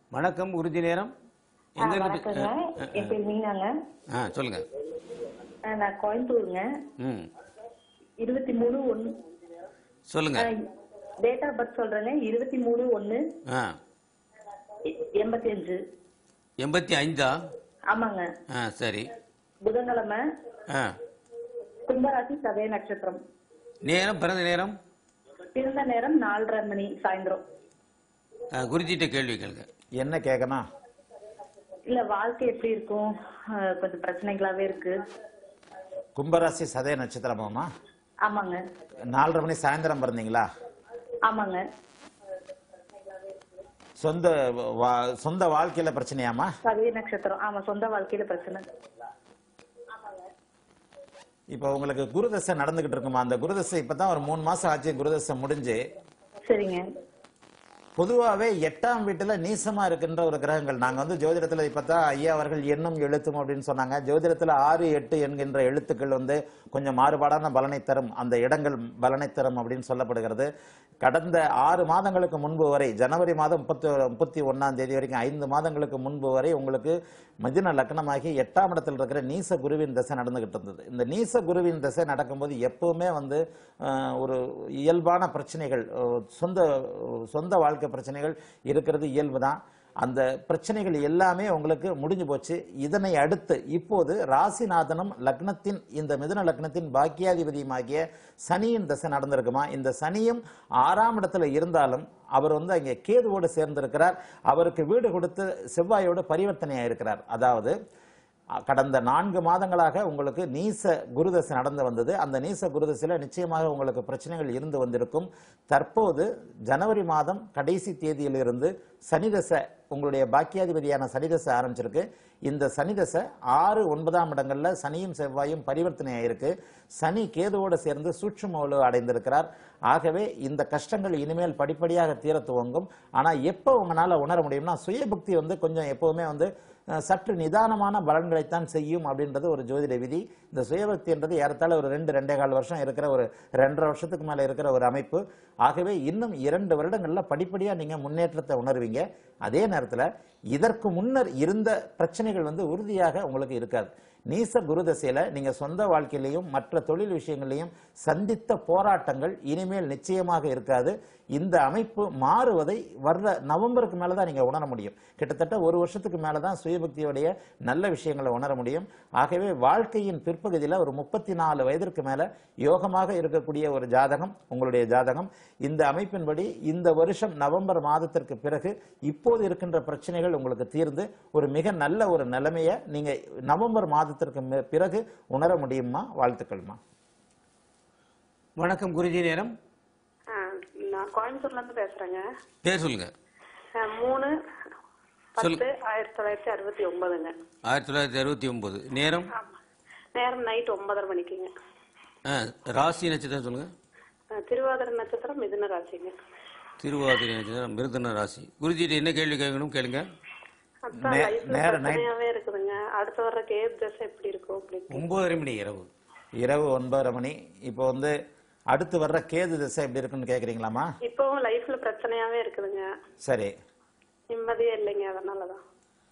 வணக்கம் உறுதி நேரம் ஆ, எங்க இருந்து வணக்கங்க பே- என் பேர் மீனாங்க ஆ சொல்லுங்க ஆ, நான் கோயம்புத்தூருங்க ம் இருபத்தி மூணு ஒன்று சொல்லுங்க டேட் ஆஃப் பர்த் சொல்றேங்க இருபத்தி மூணு ஒன்று ஆ எண்பத்தி அஞ்சு எண்பத்தி ஐந்தா ஆமாங்க ஆ சரி புதன்கிழமை ஆ கும்பராசி சதய நட்சத்திரம் நேரம் பிறந்த நேரம் பிறந்த நேரம் நாலரை மணி சாயந்தரம் ஆ, குருஜிட்ட கேள்வி கேளுங்க என்ன கேட்கணும் இல்ல வாழ்க்கை எப்படி இருக்கும் ஆ, கொஞ்சம் பிரச்சனைகளாவே இருக்கு கும்பராசி சதய நட்சத்திரமாமா ஆமாங்க நாலரை மணி சாயந்தரம் பிறந்தீங்களா ஆமாங்க சொந்த வா- சொந்த வாழ்க்கையில பிரச்சனையாமா சதய நட்சத்திரம் ஆமா சொந்த வாழ்க்கையில பிரச்சனை இப்போ உங்களுக்கு குருதசை நடந்துகிட்டு இருக்குமா அந்த குருதசை இப்பதான் ஒரு மூணு மாசம் ஆச்சு குருதசை முடிஞ்சு சரிங்க பொதுவாகவே எட்டாம் வீட்டுல நீசமா இருக்கின்ற ஒரு கிரகங்கள் நாங்க வந்து ஜோதிடத்துல இப்பதான் ஐயா அவர்கள் எண்ணும் எழுத்தும் அப்படின்னு சொன்னாங்க ஜோதிடத்துல ஆறு எட்டு என்கின்ற எழுத்துக்கள் வந்து கொஞ்சம் மாறுபாடான பலனை தரும் அந்த இடங்கள் பலனை தரும் அப்படின்னு சொல்லப்படுகிறது கடந்த ஆறு மாதங்களுக்கு முன்பு வரை ஜனவரி மாதம் முப்பத்தி முப்பத்தி ஒன்னாம் தேதி வரைக்கும் ஐந்து மாதங்களுக்கு முன்பு வரை உங்களுக்கு மிதுன லக்னமாகி எட்டாம் இடத்தில் இருக்கிற நீச குருவின் தசை நடந்துகிட்டு இருந்தது இந்த நீச குருவின் தசை நடக்கும்போது எப்பவுமே வந்து அஹ், ஒரு இயல்பான பிரச்சனைகள் அஹ், சொந்த சொந்த வாழ்க்கை பிரச்சனைகள் இருக்கிறது இயல்பு தான் அந்த பிரச்சனைகள் எல்லாமே உங்களுக்கு முடிஞ்சு போச்சு இதனை அடுத்து இப்போது ராசிநாதனும் லக்னத்தின் இந்த மிதுன லக்னத்தின் பாக்கியாதிபதியுமாகிய சனியின் தசை நடந்திருக்குமா இந்த சனியும் ஆறாம் இடத்துல இருந்தாலும் அவர் வந்து அங்கே கேதுவோடு சேர்ந்திருக்கிறார் அவருக்கு வீடு கொடுத்து செவ்வாயோடு பரிவர்த்தனையாக இருக்கிறார் அதாவது அ- கடந்த நான்கு மாதங்களாக உங்களுக்கு நீச குருதசை நடந்து வந்தது அந்த நீச குருதசையில நிச்சயமாக உங்களுக்கு பிரச்சனைகள் இருந்து வந்திருக்கும் தற்போது ஜனவரி மாதம் கடைசி தேதியிலிருந்து சனிதசை உங்களுடைய பாக்கியாதிபதியான சனிதசை ஆரம்பிச்சிருக்கு இந்த சனிதசை ஆறு ஒன்பதாம் இடங்கள்ல சனியும் செவ்வாயும் பரிவர்த்தனை ஆயிருக்கு சனி கேதுவோடு சேர்ந்து சூட்சும வலு அடைந்திருக்கிறார் ஆகவே இந்த கஷ்டங்கள் இனிமேல் படிப்படியாக தீர துவங்கும் ஆனா எப்போ உங்களால உணர முடியும்னா சுயபக்தி வந்து கொஞ்சம் எப்பவுமே வந்து அஹ், சற்று நிதானமான பலன்களைத்தான் செய்யும் அப்படின்றது ஒரு ஜோதிட விதி இந்த சுயபக்தின்றது ஏறத்தாழ ஒரு ரெண்டு ரெண்டே கால் வருஷம் இருக்கிற ஒரு ரெண்டரை வருஷத்துக்கு மேல இருக்கிற ஒரு அமைப்பு ஆகவே இன்னும் இரண்டு வருடங்கள்ல படிப்படியா நீங்க முன்னேற்றத்தை உணர்வீங்க அதே நேரத்துல இதற்கு முன்னர் இருந்த பிரச்சனைகள் வந்து உறுதியாக உங்களுக்கு இருக்காது நீச குருதசையில நீங்க சொந்த வாழ்க்கையிலையும் மற்ற தொழில் விஷயங்களையும் சந்தித்த போராட்டங்கள் இனிமேல் நிச்சயமாக இருக்காது இந்த அமைப்பு மாறுவதை வர்ற நவம்பருக்கு மேல தான் நீங்க உணர முடியும் கிட்டத்தட்ட ஒரு வருஷத்துக்கு மேல தான் சுயபக்தியுடைய நல்ல விஷயங்களை உணர முடியும் ஆகவே வாழ்க்கையின் பிற்பகுதியில ஒரு முப்பத்தி நாலு வயதிற்கு மேல யோகமாக இருக்கக்கூடிய ஒரு ஜாதகம் உங்களுடைய ஜாதகம் இந்த அமைப்பின்படி இந்த வருஷம் நவம்பர் மாதத்திற்கு பிறகு இப்போது இருக்கின்ற பிரச்சனைகள் உங்களுக்கு தீர்ந்து ஒரு மிக நல்ல ஒரு நிலைமையை நீங்க நவம்பர் மாதத்திற்கு மி- பிறகு உணர முடியுமா வாழ்த்துக்கள்மா வணக்கம் குருஜி நேரம் ஆ, நான் கோயம்புத்தூர்ல இருந்து பேசுறேங்க பேர் சொல்லுங்க ஆ, மூணு சொல்லு. பத்து ஆயிரத்தி தொள்ளாயிரத்தி அறுபத்தி ஒன்பதுங்க ஆயிரத்தி தொள்ளாயிரத்தி அறுபத்தி ஒன்பது நேரம் ஆமா நேரம் நைட் ஒன்பதரை மணிக்குங்க ஆ, ராசி நட்சத்திரம் சொல்லுங்க ஆ, திருவாதிரை நட்சத்திரம் மிதுன ராசிங்க திருவாதிரை நட்சத்திரம் மிருதன ராசி குருஜிட்ட என்ன கேள்வி கேட்கணும் கேளுங்க அதான் நே- லைஃப்ல நேரம் night- பிரச்சனையாவே இருக்குதுங்க அடுத்து வர்ற கேப் தசை எப்படி இருக்கும் அப்படின்னு ஒன்பதரை மணி இரவு இரவு ஒன்பதரை மணி இப்போ வந்து அடுத்து வர்ற கேது திசை எப்படி இருக்குன்னு கேக்குறீங்களாமா இப்பவும் லைஃப்ல பிரச்சனையாவே இருக்குதுங்க சரி நிம்மதியே இல்லைங்க அதனாலதான்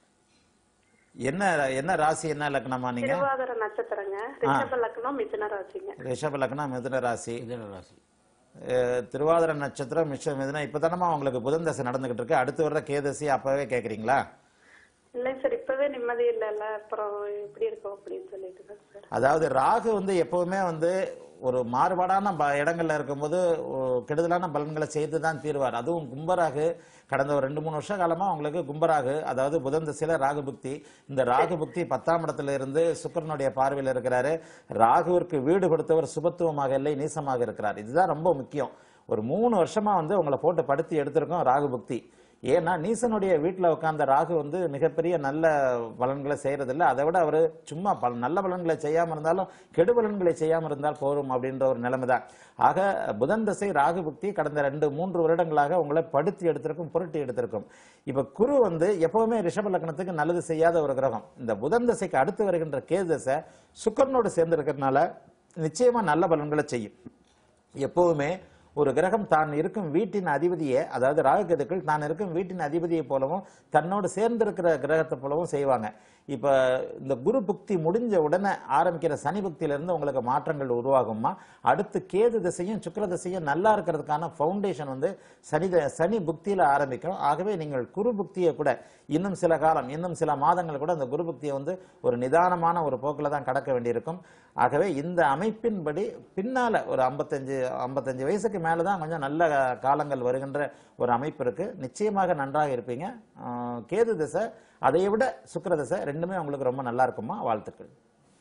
என்ன என்ன ராசி என்ன லக்னமா நீங்க திருவாதிரை நட்சத்திரங்க ரிஷப லக்னம் மிதுன ராசிங்க ரிஷப லக்னம் மிதுன ராசி மிருதன ராசி அஹ், திருவாதிரை நட்சத்திரம் மிஷ மிதுனம் இப்பதானமா உங்களுக்கு புதன் தசை நடந்துகிட்டு இருக்கு அடுத்து வர்ற கேதசி அப்பவே கேக்குறீங்களா இல்லைங்க சார் இப்பவே நிம்மதி இல்லைல்ல அப்புறம் எப்படி இருக்கும் அப்படின்னு சொல்லிட்டு தான் சார் அதாவது ராகு வந்து எப்பவுமே வந்து ஒரு மாறுபாடான ப- இடங்கள்ல இருக்கும்போது ஒ- கெடுதலான பலன்களை செய்து தான் தீர்வார் அதுவும் கும்பராகு கடந்த ஒரு ரெண்டு மூணு வருஷ காலமா உங்களுக்கு கும்பராகு அதாவது புதன் திசையில ராகு புக்தி இந்த ராகு புக்தி பத்தாம் இடத்துல இருந்து சுக்கிரனுடைய பார்வையில் இருக்கிறாரு ராகுவிற்கு வீடு கொடுத்தவர் சுபத்துவமாக இல்லை நீசமாக இருக்கிறார் இதுதான் ரொம்ப முக்கியம் ஒரு மூணு வருஷமா வந்து உங்களை போட்டு படுத்தி எடுத்திருக்கோம் ராகு புக்தி ஏன்னா நீசனுடைய வீட்டில் உட்கார்ந்த ராகு வந்து மிகப்பெரிய நல்ல பலன்களை செய்யறதில்ல அதை விட அவர் சும்மா பல நல்ல பலன்களை செய்யாம இருந்தாலும் கெடு பலன்களை செய்யாம இருந்தால் போரும் அப்படின்ற ஒரு நிலைமை தான் ஆக புதன் தசை ராகு புக்தி கடந்த ரெண்டு மூன்று வருடங்களாக உங்களை படுத்தி எடுத்திருக்கும் புரட்டி எடுத்திருக்கும் இப்ப குரு வந்து எப்பவுமே ரிஷப லக்னத்துக்கு நல்லது செய்யாத ஒரு கிரகம் இந்த புதன் தசைக்கு அடுத்து வருகின்ற கேது தசை சுக்கரனோடு சேர்ந்து இருக்கிறதுனால நிச்சயமா நல்ல பலன்களை செய்யும் எப்பவுமே ஒரு கிரகம் தான் இருக்கும் வீட்டின் அதிபதியை அதாவது ராகுகதுக்கள் தான் இருக்கும் வீட்டின் அதிபதியை போலவும் தன்னோடு சேர்ந்திருக்கிற கிரகத்தை போலவும் செய்வாங்க இப்ப இந்த குரு புக்தி முடிஞ்ச உடனே ஆரம்பிக்கிற சனி புக்தியிலிருந்து உங்களுக்கு மாற்றங்கள் உருவாகுமா அடுத்து கேது திசையும் சுக்கிர திசையும் நல்லா இருக்கிறதுக்கான ஃபவுண்டேஷன் வந்து சனி த- சனி புக்தியில ஆரம்பிக்கும் ஆகவே நீங்கள் குரு புக்தியை கூட இன்னும் சில காலம் இன்னும் சில மாதங்கள் கூட அந்த குரு புக்தியை வந்து ஒரு நிதானமான ஒரு போக்கில் தான் கடக்க வேண்டியிருக்கும் ஆகவே இந்த அமைப்பின்படி பின்னால ஒரு ஐம்பத்தஞ்சு ஐம்பத்தஞ்சு வயசுக்கு மேல தான் கொஞ்சம் நல்ல காலங்கள் வருகின்ற ஒரு அமைப்பு இருக்கு நிச்சயமாக நன்றாக இருப்பீங்க ஆஹ் கேது திசை அதை விட சுக்கிர திசை ரெண்டுமே உங்களுக்கு ரொம்ப நல்லா இருக்குமா வாழ்த்துக்கள்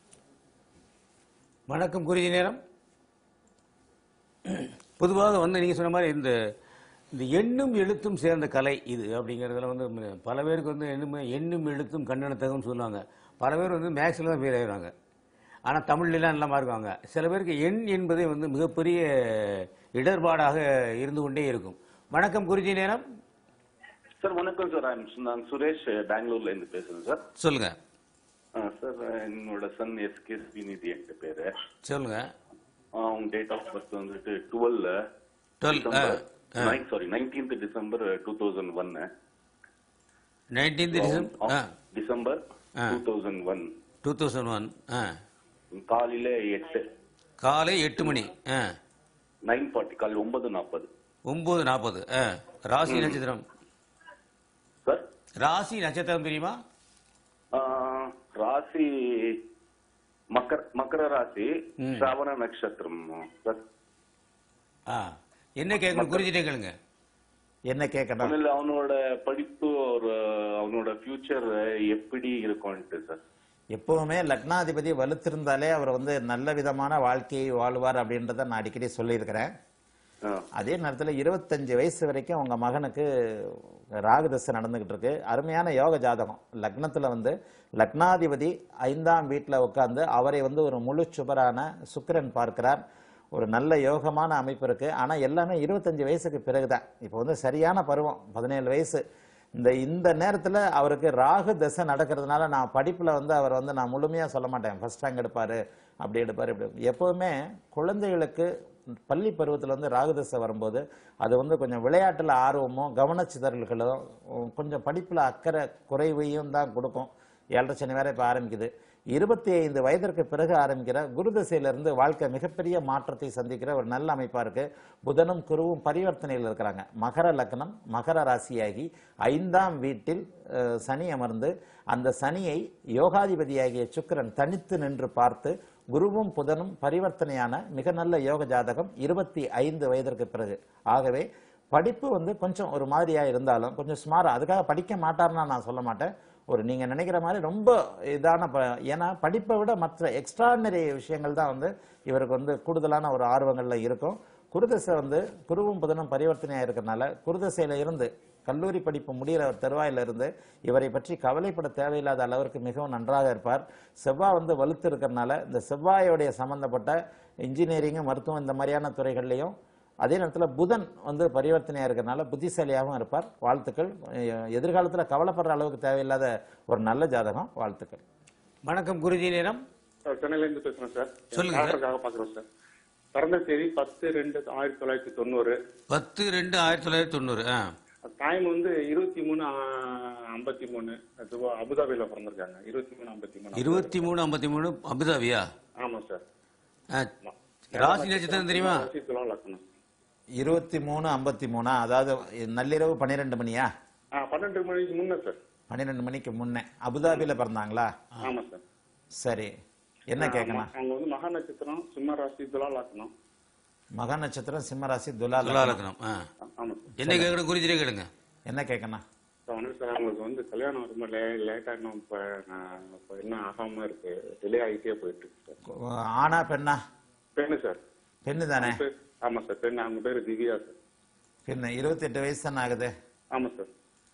வணக்கம் குருஜி நேரம் பொதுவாக வந்து நீங்கள் சொன்ன மாதிரி இந்த இந்த எண்ணும் எழுத்தும் சேர்ந்த கலை இது அப்படிங்கிறதுல வந்து ம- பல பேருக்கு வந்து எண்ணும் எண்ணும் எழுத்தும் கண்ணெழுத்தகம்னு சொல்லுவாங்க பல பேர் வந்து மேக்ஸில் தான் ஃபெயில் ஆகிறாங்க ஆனால் தமிழ்லாம் நல்லா மார்க்குவாங்க சில பேருக்கு எண் என்பதே வந்து மிகப்பெரிய இடர்பாடாக இருந்து கொண்டே இருக்கும் வணக்கம் குருஜி நேரம் சார் வணக்கம் சார் ஐம் நான் சுரேஷ் பெங்களூர்ல இருந்து பேசுறேன் சார் சொல்லுங்க ஆ, சார் என்னோட சன் எஸ்கே ஸ்ரீநிதி என்கிட்ட பேரு சொல்லுங்க ஆ, அவங்க டேட் ஆஃப் பர்த் வந்துட்டு டுவெல் 12 ஆ, sorry nineteenth December two thousand ஒன்னு நைன்டீன்த் டிசம்பர் ஆ டிசம்பர் ஆ. Two thousand one two thousand one ஆ காலையில எட்டு காலை எட்டு மணி ஆ நைன் ஃபார்ட்டி காலையில் ஒன்பது நாற்பது ஒன்பது நாற்பது ஆ ராசி நட்சத்திரம் சார் ராசி நட்சத்திரம் தெரியுமா ஆ, ராசி மக்கர் மக்கர ராசி சிராவண நட்சத்திரம் சார் ஆ என்ன கேட்கணும் குறிச்சிட்டே கேளுங்க என்ன கேட்கணும் ஒண்ணும் இல்ல அவனோட படிப்பு ஒரு அவனோட ஃபியூச்சர் எப்படி இருக்கும்ட்டு சார் எப்பவுமே லக்னாதிபதி வலுத்திருந்தாலே அவர் வந்து நல்ல விதமான வாழ்க்கையை வாழ்வார் அப்படின்றத நான் அடிக்கடி சொல்லியிருக்கிறேன் ஆ. அதே நேரத்தில் இருபத்தஞ்சு வயசு வரைக்கும் உங்க மகனுக்கு ராகு தசை நடந்துகிட்டு இருக்கு அருமையான யோக ஜாதகம் லக்னத்துல வந்து லக்னாதிபதி ஐந்தாம் வீட்டில் உட்கார்ந்து அவரை வந்து ஒரு முழு சுபரான சுக்கிரன் பார்க்கிறார் ஒரு நல்ல யோகமான அமைப்பு இருக்கு ஆனா எல்லாமே இருபத்தஞ்சு வயசுக்கு பிறகுதான் இப்போ வந்து சரியான பருவம் பதினேழு வயசு இந்த இந்த நேரத்துல அவருக்கு ராகு தசை நடக்கிறதுனால நான் படிப்புல வந்து அவர் வந்து நான் முழுமையா சொல்ல மாட்டேன் ஃபர்ஸ்ட் ரேங்க் எடுப்பாரு அப்படி எடுப்பாரு இப்படி எப்பவுமே குழந்தைகளுக்கு பள்ளி பருவத்துல வந்து ராகு தசை வரும்போது அது வந்து கொஞ்சம் விளையாட்டுல ஆர்வமும் கவனச்சிதறல்களும் உம், கொஞ்சம் படிப்புல அக்கறை குறைவையும் தான் கொடுக்கும் ஏழரை சனி வேற இப்ப ஆரம்பிக்குது இருபத்தி ஐந்து வயதிற்கு பிறகு ஆரம்பிக்கிற குரு திசையிலிருந்து வாழ்க்கை மிகப்பெரிய மாற்றத்தை சந்திக்கிற ஒரு நல்ல அமைப்பா இருக்கு புதனும் குருவும் பரிவர்த்தனையில் இருக்கிறாங்க மகர லக்னம் மகர ராசியாகி ஐந்தாம் வீட்டில் அஹ், சனி அமர்ந்து அந்த சனியை யோகாதிபதியாகிய சுக்கிரன் தனித்து நின்று பார்த்து குருவும் புதனும் பரிவர்த்தனையான மிக நல்ல யோக ஜாதகம் இருபத்தி ஐந்து வயதிற்கு பிறகு ஆகவே படிப்பு வந்து கொஞ்சம் ஒரு மாதிரியா இருந்தாலும் கொஞ்சம் ஸ்மாரா அதுக்காக படிக்க மாட்டார்னா நான் சொல்ல மாட்டேன் ஒரு நீங்க நினைக்கிற மாதிரி ரொம்ப இதான ப- ஏன்னா படிப்பை விட மற்ற எக்ஸ்ட்ரானரி விஷயங்கள் தான் வந்து இவருக்கு வந்து கூடுதலான ஒரு ஆர்வங்கள்ல இருக்கும் குருதசை வந்து குருவும் புதனும் பரிவர்த்தனையா இருக்கிறனால குருதசையில இருந்து கல்லூரி படிப்பு முடிகிற ஒரு தருவாயில இருந்து இவரை பற்றி கவலைப்பட தேவையில்லாத அளவிற்கு மிகவும் நன்றாக இருப்பார் செவ்வாய் வந்து வலுத்து இருக்கிறனால இந்த செவ்வாயோடைய சம்பந்தப்பட்ட இன்ஜினியரிங் மருத்துவம் இந்த மாதிரியான துறைகள்லையும் அதே நேரத்தில் புதன் வந்து பரிவர்த்தனையா இருக்கிறனால புத்திசாலியாகவும் இருப்பார் வாழ்த்துக்கள் எ- எதிர்காலத்துல கவலைப்படுற அளவுக்கு தேவையில்லாத ஒரு நல்ல ஜாதகம் வாழ்த்துக்கள் வணக்கம் குருஜி நேரம் சார் சென்னையில இருந்து பேசுறேன் சார் சொல்லுங்க சார். டாக்டருக்காக பாக்குறோம் சார் பிறந்த தேதி பத்து ரெண்டு ஆயிரத்தி தொள்ளாயிரத்தி தொண்ணூறு பத்து ரெண்டு ஆயிரத்தி தொள்ளாயிரத்தி தொண்ணூறு ஆ டைம் வந்து இருபத்தி மூணு ஐம்பத்தி மூணு துபா அபுதாபியில பிறந்திருக்காங்க இருபத்தி மூணு ஐம்பத்தி மூணு இருபத்தி மூணு ஐம்பத்தி மூணு அபுதாபியா ஆமா சார் ஆ, ராசி நட்சத்திரம் தெரியுமா ராசி துலா லக்னம் இருபத்தி மூணு ஐம்பத்தி மூணா அதாவது நள்ளிரவு பன்னிரெண்டு மணியா ஆ பன்னெண்டு மணிக்கு முன்ன சார் பன்னிரெண்டு மணிக்கு முன்னே அபுதாபியில பிறந்தாங்களா ஆமா சார் சரி என்ன கேட்கணும் ஆமா, அவங்க வந்து மகா நட்சத்திரம் சிம்ம ராசி துலா லக்னம் மக நட்சத்திரம் சிம்மராசி துலா துலா லக்னம். லக்னம் ஆ ஆமா சார் என்ன கேட்கணும் குருஜிலே கேளுங்க என்ன கேட்கணும் சார் வந்து சார் அவங்களுக்கு வந்து கல்யாணம் ரொம்ப லேட் ஆகணும் இப்ப நான் இப்ப என்ன ஆகாம இருக்கு டிலே ஆகிட்டே போயிட்டு இருக்கு சார் ஆனா பெண்ணா பெண்ணு சார் பெண்ணு தானே பேர்- ஆமா சார் பெண்ணு அவங்க பேரு திவ்யா சார் பெண்ணு இருபத்தெட்டு வயசு தானே ஆகுது ஆமா சார்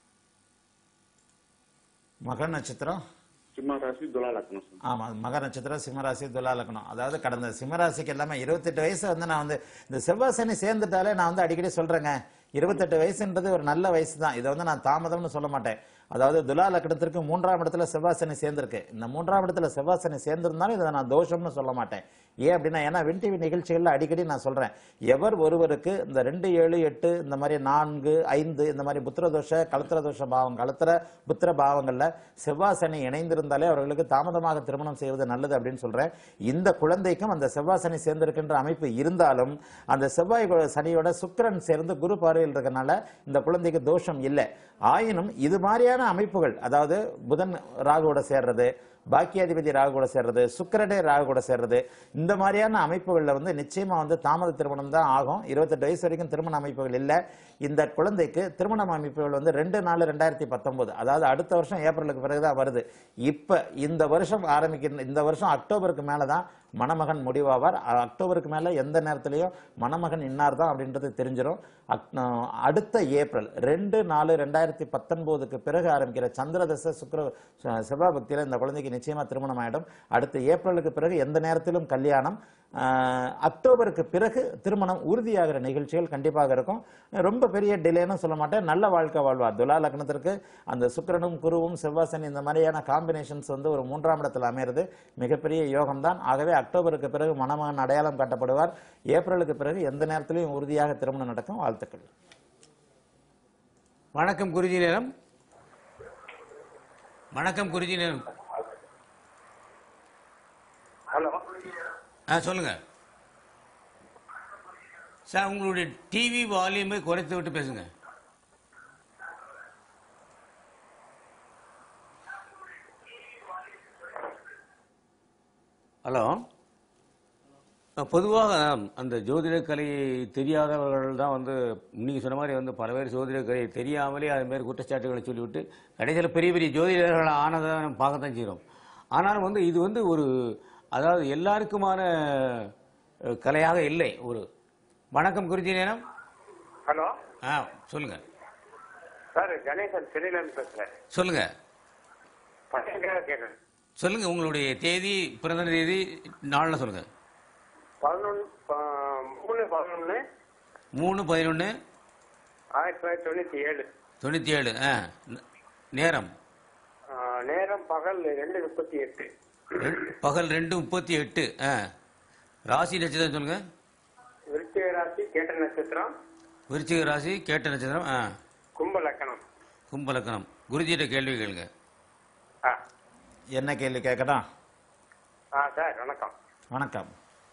மக நட்சத்திரம் சிம்ம ராசி துலா லக்னம் சார் ஆமா மக நட்சத்திரம் சிம்மராசி துலா லக்னம் அதாவது கடந்த சிம்மராசிக்கு எல்லாமே இருபத்தெட்டு வயசு வந்து நான் வந்து இந்த செவ்வாய் சனி சேர்ந்துட்டாலே நான் வந்து அடிக்கடி சொல்றேங்க இருபத்தெட்டு வயசுன்றது ஒரு நல்ல வயசு தான் இதை வந்து நான் தாமதம்னு சொல்ல மாட்டேன் அதாவது துலா லக்னத்திற்கு மூன்றாம் இடத்துல செவ்வாய் சனி சேர்ந்திருக்கு இந்த மூன்றாம் இடத்துல செவ்வாய் சனி சேர்ந்திருந்தாலும் இதை நான் தோஷம்னு சொல்ல மாட்டேன் ஏன் அப்படின்னா ஏன்னா வின் டிவி நிகழ்ச்சிகள்ல அடிக்கடி நான் சொல்றேன் எவர் ஒருவருக்கு இந்த ரெண்டு ஏழு எட்டு இந்த மாதிரி நான்கு ஐந்து இந்த மாதிரி புத்திர தோஷ கலத்திர தோஷ பாவம் கலத்திர புத்திர பாவங்கள்ல செவ்வாய் சனி இணைந்திருந்தாலே அவர்களுக்கு தாமதமாக திருமணம் செய்வது நல்லது அப்படின்னு சொல்றேன் இந்த குழந்தைக்கும் அந்த செவ்வாய் சனி சேர்ந்திருக்கின்ற அமைப்பு இருந்தாலும் அந்த செவ்வாய் கு- சனியோட சுக்கிரன் சேர்ந்து குரு பார்வையில் இருக்கறனால இந்த குழந்தைக்கு தோஷம் இல்லை ஆயினும் இது மாதிரியான அமைப்புகள் அதாவது புதன் ராகுவோட சேர்றது பாக்கியாதிபதி ராகு கூட சேர்றது சுக்கிரனே ராகு கூட சேர்றது இந்த மாதிரியான அமைப்புகளில் வந்து நிச்சயமா வந்து தாமத திருமணம் தான் ஆகும் இருபத்தெட்டு வயசு வரைக்கும் திருமண அமைப்புகள் இல்லை இந்த குழந்தைக்கு திருமணம் அமைப்புகள் வந்து ரெண்டு நாலு ரெண்டாயிரத்தி பத்தொன்பது அதாவது அடுத்த வருஷம் ஏப்ரலுக்கு பிறகுதான் வருது இப்ப இந்த வருஷம் ஆரம்பிக்கிற இந்த வருஷம் அக்டோபருக்கு மேல தான் மணமகன் முடிவாவார் அ- அக்டோபருக்கு மேல எந்த நேரத்திலையும் மணமகன் இன்னார் தான் அப்படின்றது தெரிஞ்சிடும் அக்- அஹ் அடுத்த ஏப்ரல் ரெண்டு நாலு ரெண்டாயிரத்தி பத்தொன்பதுக்கு பிறகு ஆரம்பிக்கிற சந்திரதச சுக்கிர ச- செவ்வாய் பக்தியில இந்த குழந்தைக்கு நிச்சயமா திருமணம் ஆயிடும் அடுத்த ஏப்ரலுக்கு பிறகு எந்த நேரத்திலும் கல்யாணம் ஆஹ் அக்டோபருக்கு பிறகு திருமணம் உறுதியாகிற நிகழ்ச்சிகள் கண்டிப்பாக இருக்கும் ரொம்ப பெரிய டிலேன்னு சொல்ல மாட்டேன் நல்ல வாழ்க்கை வாழ்வார் துலா லக்னத்திற்கு அந்த சுக்கிரனும் குருவும் செவ்வாசனி இந்த மாதிரியான காம்பினேஷன்ஸ் வந்து ஒரு மூன்றாம் இடத்தில் அமையிறது மிகப்பெரிய யோகம்தான் ஆகவே அக்டோபருக்கு பிறகு மணமகன் அடையாளம் காட்டப்படுவார் ஏப்ரலுக்கு பிறகு எந்த நேரத்திலையும் உறுதியாக திருமணம் நடக்கும் வாழ்த்துக்கள் வணக்கம் குருஜி நேரம் வணக்கம் குருஜி நேரம் ஹலோ ஆ சொல்லுங்க சார் உங்களுடைய டிவி வால்யூமை குறைத்து விட்டு பேசுங்க ஹலோ பொதுவாக அந்த ஜோதிட கலையை தெரியாதவர்கள் தான் வந்து நீங்கள் சொன்ன மாதிரி வந்து பல பேர் ஜோதிட கலையை தெரியாமலே அது மாதிரி குற்றச்சாட்டுகளை சொல்லிவிட்டு கடைசியில் பெரிய பெரிய ஜோதிடர்கள் ஆனதை நம்ம பார்க்கத்தான் செய்கிறோம் ஆனாலும் வந்து இது வந்து ஒரு அதாவது எல்லாருக்குமான அஹ், கலையாக இல்லை ஒரு வணக்கம் குருஜி நேரம் ஹலோ ஆ சொல்லுங்க சார் கணேசன் சென்னையிலேருந்து பேசுகிறேன் சொல்லுங்க பசங்க கேட்குறேன் சொல்லுங்க உங்களுடைய தேதி பிறந்த தேதி நாளில் சொல்லுங்க பதினொன்று மூணு பதினொன்று மூணு பதினொன்று ஆயிரத்தி தொள்ளாயிரத்தி தொண்ணூற்றி ஏழு தொண்ணூற்றி ஏழு ஆ ந- நேரம் ஆ, நேரம் பகல் ரெண்டு முப்பத்தி எட்டு ரெ- பகல் ரெண்டு முப்பத்தி எட்டு ஆ ராசி நட்சத்திரம் சொல்லுங்க விருச்சிக ராசி கேட்ட நட்சத்திரம் விருச்சிக ராசி கேட்ட நட்சத்திரம் ஆ கும்ப லக்கணம் கும்பலக்கணம் குருஜிட்ட கேள்வி கேளுங்க ஆ என்ன கேள்வி கேட்கலாம் ஆ சார் வணக்கம் வணக்கம்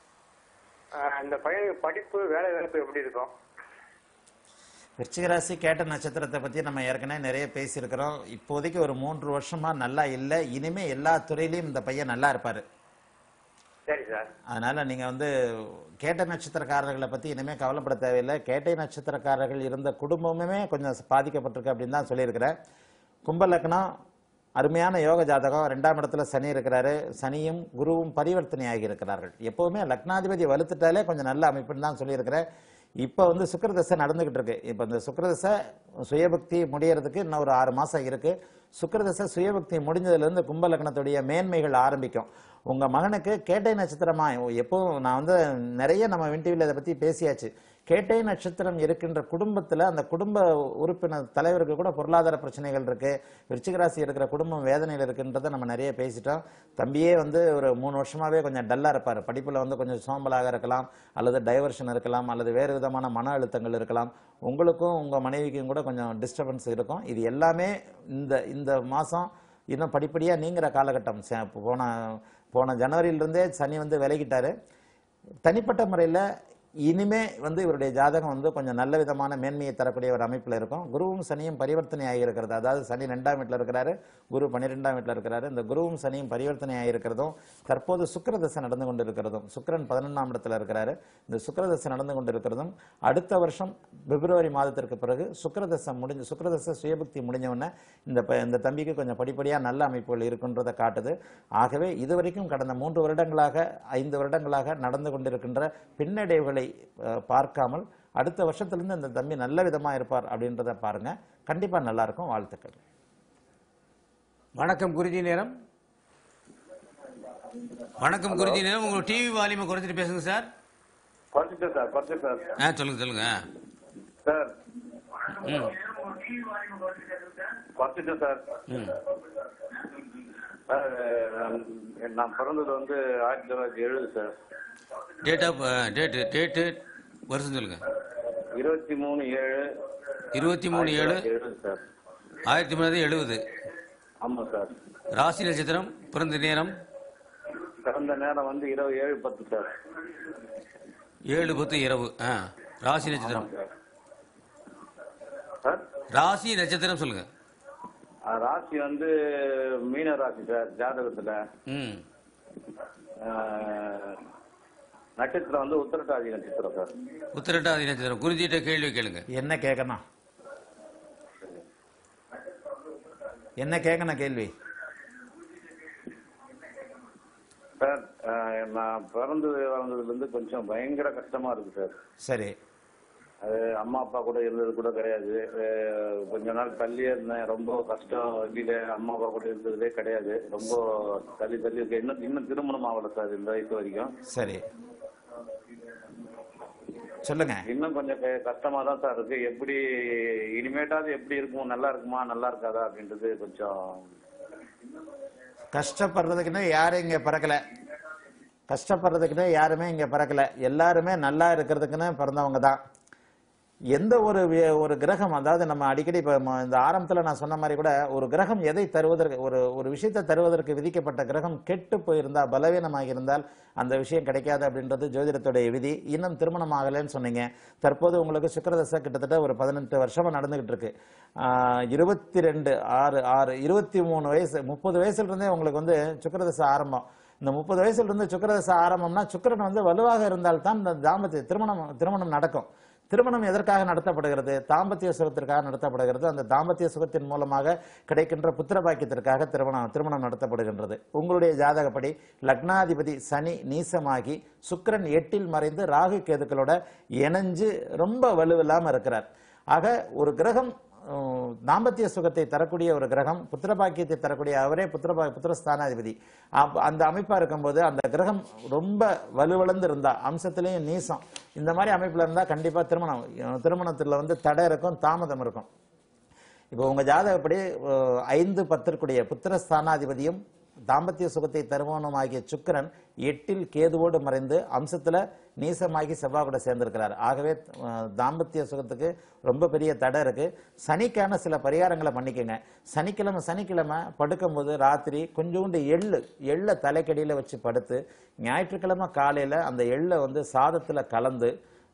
ஆ, இந்த பையனுக்கு படிப்பு வேலை வாய்ப்பு எப்படி இருக்கும் விருச்சிகராசி கேட்ட நட்சத்திரத்தை பத்தி நம்ம ஏற்கனவே நிறைய பேசியிருக்கிறோம் இப்போதைக்கு ஒரு மூன்று வருஷமா நல்லா இல்லை இனிமே எல்லா துறையிலையும் இந்த பையன் நல்லா இருப்பாரு சரி சார் அதனால நீங்க வந்து கேட்ட நட்சத்திரக்காரர்களை பத்தி இனிமே கவலைப்பட தேவையில்லை கேட்டை நட்சத்திரக்காரர்கள் இருந்த குடும்பமுமே கொஞ்சம் பாதிக்கப்பட்டிருக்கு அப்படின்னு தான் சொல்லியிருக்கிறேன் கும்ப லக்னம் அருமையான யோக ஜாதகம் ரெண்டாம் இடத்துல சனி இருக்கிறாரு சனியும் குருவும் பரிவர்த்தனை ஆகி இருக்கிறார்கள் எப்பவுமே லக்னாதிபதி வலுத்துட்டாலே கொஞ்சம் நல்ல அமைப்புன்னு தான் சொல்லியிருக்கிறேன் இப்போ வந்து சுக்கிரதசை நடந்துகிட்டு இருக்கு இப்போ இந்த சுக்கிரதசை சுயபக்தி முடியறதுக்கு இன்னும் ஒரு ஆறு மாசம் இருக்கு சுக்கிரதசை சுயபக்தி முடிஞ்சதுல இருந்து கும்ப லக்னத்துடைய மேன்மைகள் ஆரம்பிக்கும் உங்க மகனுக்கு கேட்டை நட்சத்திரமா எப்போ நான் வந்து நிறைய நம்ம வின்டிவில இதை பத்தி பேசியாச்சு கேட்டை நட்சத்திரம் இருக்கின்ற குடும்பத்துல அந்த குடும்ப உறுப்பினர் தலைவருக்கு கூட பொருளாதார பிரச்சனைகள் இருக்கு விருச்சிகராசி இருக்கிற குடும்பம் வேதனையில் இருக்குன்றதை நம்ம நிறைய பேசிட்டோம் தம்பியே வந்து ஒரு மூணு வருஷமாவே கொஞ்சம் டல்லா இருப்பார் படிப்புல வந்து கொஞ்சம் சோம்பலாக இருக்கலாம் அல்லது டைவர்ஷன் இருக்கலாம் அல்லது வேறு விதமான மன அழுத்தங்கள் இருக்கலாம் உங்களுக்கும் உங்க மனைவிக்கும் கூட கொஞ்சம் டிஸ்டர்பன்ஸ் இருக்கும் இது எல்லாமே இந்த இந்த மாசம் இன்னும் படிப்படியா நீங்கிற காலகட்டம் ச- போன போன ஜனவரியிலிருந்தே சனி வந்து விலகிட்டாரு தனிப்பட்ட முறையில் இனிமே வந்து இவருடைய ஜாதகம் வந்து கொஞ்சம் நல்ல விதமான மேன்மையை தரக்கூடிய ஒரு அமைப்பில் இருக்கும் குருவும் சனியும் பரிவர்த்தனை ஆகியிருக்கிறது அதாவது சனி ரெண்டாம் வீட்டில் இருக்கிறாரு குரு பன்னிரெண்டாம் வீட்டில் இருக்கிறாரு இந்த குருவும் சனியும் பரிவர்த்தனை ஆகியிருக்கிறதும் தற்போது சுக்கிரதசை நடந்து கொண்டிருக்கிறதும் சுக்கிரன் பதினொன்றாம் இடத்துல இருக்கிறாரு இந்த சுக்கிரதசை நடந்து கொண்டிருக்கிறதும் அடுத்த வருஷம் பிப்ரவரி மாதத்திற்கு பிறகு சுக்கிரதசை முடிஞ்சு சுக்கிரதசை சுயபக்தி முடிஞ்ச உடனே இந்த ப- இந்த தம்பிக்கு கொஞ்சம் படிப்படியாக நல்ல அமைப்புகள் இருக்குன்றதை காட்டுது ஆகவே இதுவரைக்கும் கடந்த மூன்று வருடங்களாக ஐந்து வருடங்களாக நடந்து கொண்டிருக்கின்ற பின்னடைவுகளை அஹ், பார்க்காமல் அடுத்த வருஷத்திலிருந்து இந்த தம்பி நல்ல விதமா இருப்பார் அப்படின்றத பாருங்க கண்டிப்பா நல்லா இருக்கும் வாழ்த்துக்கள் வணக்கம் குருஜி நேரம் வணக்கம் குருஜி நேரம் உங்க டிவி வால்யூமை குறைச்சிட்டு பேசுங்க சார் குறைச்சிட்டேன் சார் குறைச்சிட்டேன் சார் ஆ சொல்லுங்க சொல்லுங்க சார் ம் பார்த்துட்டேன் சார் ம் சார் நான் நான் பிறந்தது வந்து ஆயிரத்தி தொள்ளாயிரத்தி எழுபது sir date of date date வருஷம் சொல்லுங்கள் இருபத்தி மூணு ஏழு இருபத்தி மூணு ஏழு எழுபது சார் ஆயிரத்தி தொள்ளாயிரத்தி எழுபது ஆமாம் சார் ராசி நட்சத்திரம் பிறந்த நேரம் பிறந்த நேரம் வந்து இருபது ஏழு பத்து சார் ஏழு பத்து இரவு ஆ ராசி நட்சத்திரம் ஆமாம் சார் சார் ராசி நட்சத்திரம் சொல்லுங்க ஆ, ராசி வந்து மீன ராசி சார் ஜாதகத்தில் ம் நட்சத்திரம் வந்து உத்திரட்டாதி நட்சத்திரம் சார் உத்திரட்டாதி நட்சத்திரம் குருஜிட்ட கேள்வி கேளுங்க என்ன கேட்கணும் என்ன கேட்கணும் கேள்வி சார் ஆ, நான் பிறந்தது வளர்ந்ததுலேருந்து கொஞ்சம் பயங்கர கஷ்டமா இருக்கு சார் சரி அது அம்மா அப்பா கூட இருந்தது கூட கிடையாது அஹ் கொஞ்ச நாள் தள்ளியே இருந்தேன் ரொம்ப கஷ்டம் வெளியில அம்மா அப்பா கூட இருந்ததே கிடையாது ரொம்ப தள்ளி தள்ளி இருக்கு இன்னும் இன்னும் திருமணம் ஆகல சார் இந்த வயசு வரைக்கும் சரி சொல்லுங்க இன்னும் கொஞ்சம் க- கஷ்டமா தான் சார் இருக்கு எப்படி இனிமேட்டாவது எப்படி இருக்கும் நல்லா இருக்குமா நல்லா இருக்காதா அப்படின்றது கொஞ்சம் கஷ்டப்படுறதுக்குன்னு யாரும் இங்க பிறக்கல கஷ்டப்படுறதுக்குன்னு யாருமே இங்க பிறக்கல எல்லாருமே நல்லா இருக்கிறதுக்குன்னு பிறந்தவங்க தான் எந்த ஒரு வி- ஒரு கிரகம் அதாவது நம்ம அடிக்கடி இப்போ இந்த ஆரம்பத்தில் நான் சொன்ன மாதிரி கூட ஒரு கிரகம் எதை தருவதற்கு ஒரு ஒரு விஷயத்தை தருவதற்கு விதிக்கப்பட்ட கிரகம் கெட்டு போயிருந்தா பலவீனமாக இருந்தால் அந்த விஷயம் கிடைக்காது அப்படின்றது ஜோதிடத்துடைய விதி இன்னும் திருமணம் ஆகலைன்னு சொன்னீங்க தற்போது உங்களுக்கு சுக்கிரதசை கிட்டத்தட்ட ஒரு பதினெட்டு வருஷமா நடந்துகிட்டு இருக்கு இருபத்தி ரெண்டு ஆறு ஆறு இருபத்தி மூணு வயசு முப்பது வயசுல இருந்தே உங்களுக்கு வந்து சுக்கிரதசை ஆரம்பம் இந்த முப்பது வயசுல இருந்து சுக்கிரதசை ஆரம்பம்னா சுக்கிரன் வந்து வலுவாக இருந்தால்தான் இந்த தாம்பத்திய திருமணம் திருமணம் நடக்கும் திருமணம் எதற்காக நடத்தப்படுகிறது தாம்பத்திய சுகத்திற்காக நடத்தப்படுகிறது அந்த தாம்பத்திய சுகத்தின் மூலமாக கிடைக்கின்ற புத்திர பாக்கியத்திற்காக திருமணம் திருமணம் நடத்தப்படுகின்றது உங்களுடைய ஜாதகப்படி லக்னாதிபதி சனி நீசமாகி சுக்கிரன் எட்டில் மறைந்து ராகு கேதுக்களோட இணைஞ்சு ரொம்ப வலுவில்லாம இருக்கிறார் ஆக ஒரு கிரகம் உம், தாம்பத்திய சுகத்தை தரக்கூடிய ஒரு கிரகம் புத்திர பாக்கியத்தை தரக்கூடிய அவரே புத்திர பா- புத்திரஸ்தானாதிபதி அப்ப அந்த அமைப்பா இருக்கும்போது அந்த கிரகம் ரொம்ப வலுவிழந்து இருந்தா அம்சத்திலையும் நீசம் இந்த மாதிரி அமைப்புல இருந்தா கண்டிப்பா திருமணம் திருமணத்துல வந்து தடை இருக்கும் தாமதம் இருக்கும் இப்போ உங்க ஜாதகப்படி அஹ், ஐந்து பத்திற்குடைய புத்திரஸ்தானாதிபதியும் தாம்பத்திய சுகத்தை தருமானம் ஆகிய சுக்கிரன் எட்டில் கேதுவோடு மறைந்து அம்சத்துல நீசமாகி செவ்வாய் கூட சேர்ந்திருக்கிறார் ஆகவே அஹ், தாம்பத்திய சுகத்துக்கு ரொம்ப பெரிய தடை இருக்கு சனிக்கான சில பரிகாரங்களை பண்ணிக்கோங்க சனிக்கிழமை சனிக்கிழமை படுக்கும்போது ராத்திரி கொஞ்சோண்டு எள்ளு எள்ளை தலைக்கடியில வச்சு படுத்து ஞாயிற்றுக்கிழமை காலையில அந்த எள்ளை வந்து சாதத்துல கலந்து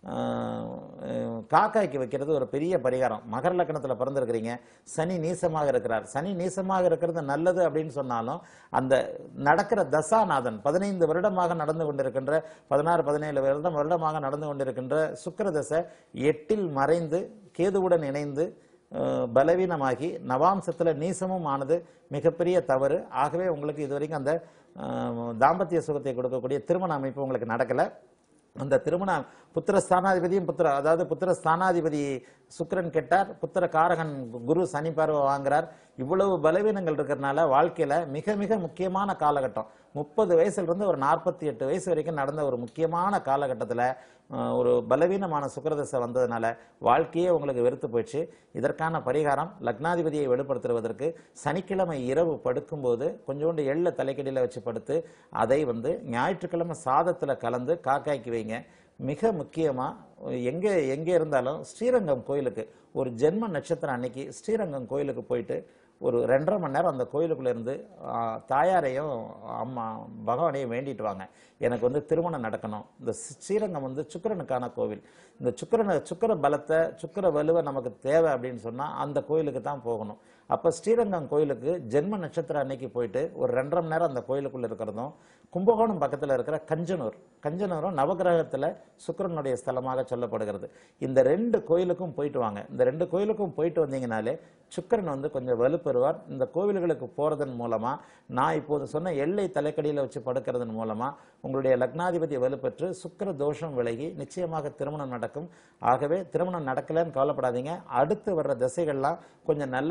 ஆஹ் காக்காய்க்கு வைக்கிறது ஒரு பெரிய பரிகாரம் மகர லக்னத்தில் பிறந்திருக்கிறீங்க சனி நீசமாக இருக்கிறார் சனி நீசமாக இருக்கிறது நல்லது அப்படின்னு சொன்னாலும் அந்த நடக்கிற தசாநாதன் பதினைந்து வருடமாக நடந்து கொண்டிருக்கின்ற பதினாறு பதினேழு வருடம் வருடமாக நடந்து கொண்டிருக்கின்ற சுக்கிர தசை எட்டில் மறைந்து கேதுவுடன் இணைந்து அஹ், பலவீனமாகி நவாம்சத்துல நீசமும் ஆனது மிகப்பெரிய தவறு ஆகவே உங்களுக்கு இது வரைக்கும் அந்த அஹ், தாம்பத்திய சுகத்தை கொடுக்கக்கூடிய திருமண அமைப்பு உங்களுக்கு நடக்கல அந்த திருமண புத்திர ஸ்தானாதிபதியும் புத்திர அதாவது புத்திர ஸ்தானாதிபதி சுக்கிரன் கெட்டார் புத்திர காரகன் குரு சனி பார்வை வாங்குறார் இவ்வளவு பலவீனங்கள் இருக்கிறதுனால வாழ்க்கையில மிக மிக முக்கியமான காலகட்டம் முப்பது வயசுல இருந்து ஒரு நாற்பத்தி எட்டு வயசு வரைக்கும் நடந்த ஒரு முக்கியமான காலகட்டத்துல அஹ், ஒரு பலவீனமான சுக்கிரதசை வந்ததுனால வாழ்க்கையே உங்களுக்கு வெறுத்து போயிடுச்சு இதற்கான பரிகாரம் லக்னாதிபதியை வெளிப்படுத்துவதற்கு சனிக்கிழமை இரவு படுக்கும்போது கொஞ்சோண்டு எள்ள தலைக்கடியில வச்சு படுத்து அதை வந்து ஞாயிற்றுக்கிழமை சாதத்துல கலந்து காக்காய்க்கு வைங்க மிக முக்கியமா எங்க எங்க இருந்தாலும் ஸ்ரீரங்கம் கோயிலுக்கு ஒரு ஜென்ம நட்சத்திரம் அன்னைக்கு ஸ்ரீரங்கம் கோயிலுக்கு போயிட்டு ஒரு ரெண்டரை மணி நேரம் அந்த கோயிலுக்குள்ள இருந்து ஆ, தாயாரையும் அம்மா பகவானையும் வேண்டிட்டு வாங்க எனக்கு வந்து திருமணம் நடக்கணும் இந்த ஸ்ரீரங்கம் வந்து சுக்கிரனுக்கான கோவில் இந்த சுக்கிரனை சுக்கிர பலத்தை சுக்கிர வலுவை நமக்கு தேவை அப்படின்னு சொன்னா அந்த கோயிலுக்கு தான் போகணும் அப்ப ஸ்ரீரங்கம் கோயிலுக்கு ஜென்ம நட்சத்திரம் அன்னைக்கு போயிட்டு ஒரு ரெண்டரை மணி நேரம் அந்த கோயிலுக்குள்ள இருக்கிறதும் கும்பகோணம் பக்கத்துல இருக்கிற கஞ்சனூர் கஞ்சனூரும் நவகிரகத்துல சுக்கிரனுடைய ஸ்தலமாக சொல்லப்படுகிறது இந்த ரெண்டு கோயிலுக்கும் போயிட்டு வாங்க இந்த ரெண்டு கோயிலுக்கும் போயிட்டு வந்தீங்கனாலே சுக்கிரன் வந்து கொஞ்சம் வலுப்பெறுவார் இந்த கோவில்களுக்கு போறதன் மூலமா நான் இப்போது சொன்ன எல்லை தலைக்கடியில வச்சு படுக்கிறதன் மூலமா உங்களுடைய லக்னாதிபதி வலுப்பெற்று சுக்கிர தோஷம் விலகி நிச்சயமாக திருமணம் நடக்கும் ஆகவே திருமணம் நடக்கலைன்னு கவலைப்படாதீங்க அடுத்து வர்ற திசைகள்லாம் கொஞ்சம் நல்ல விதமா இருக்கு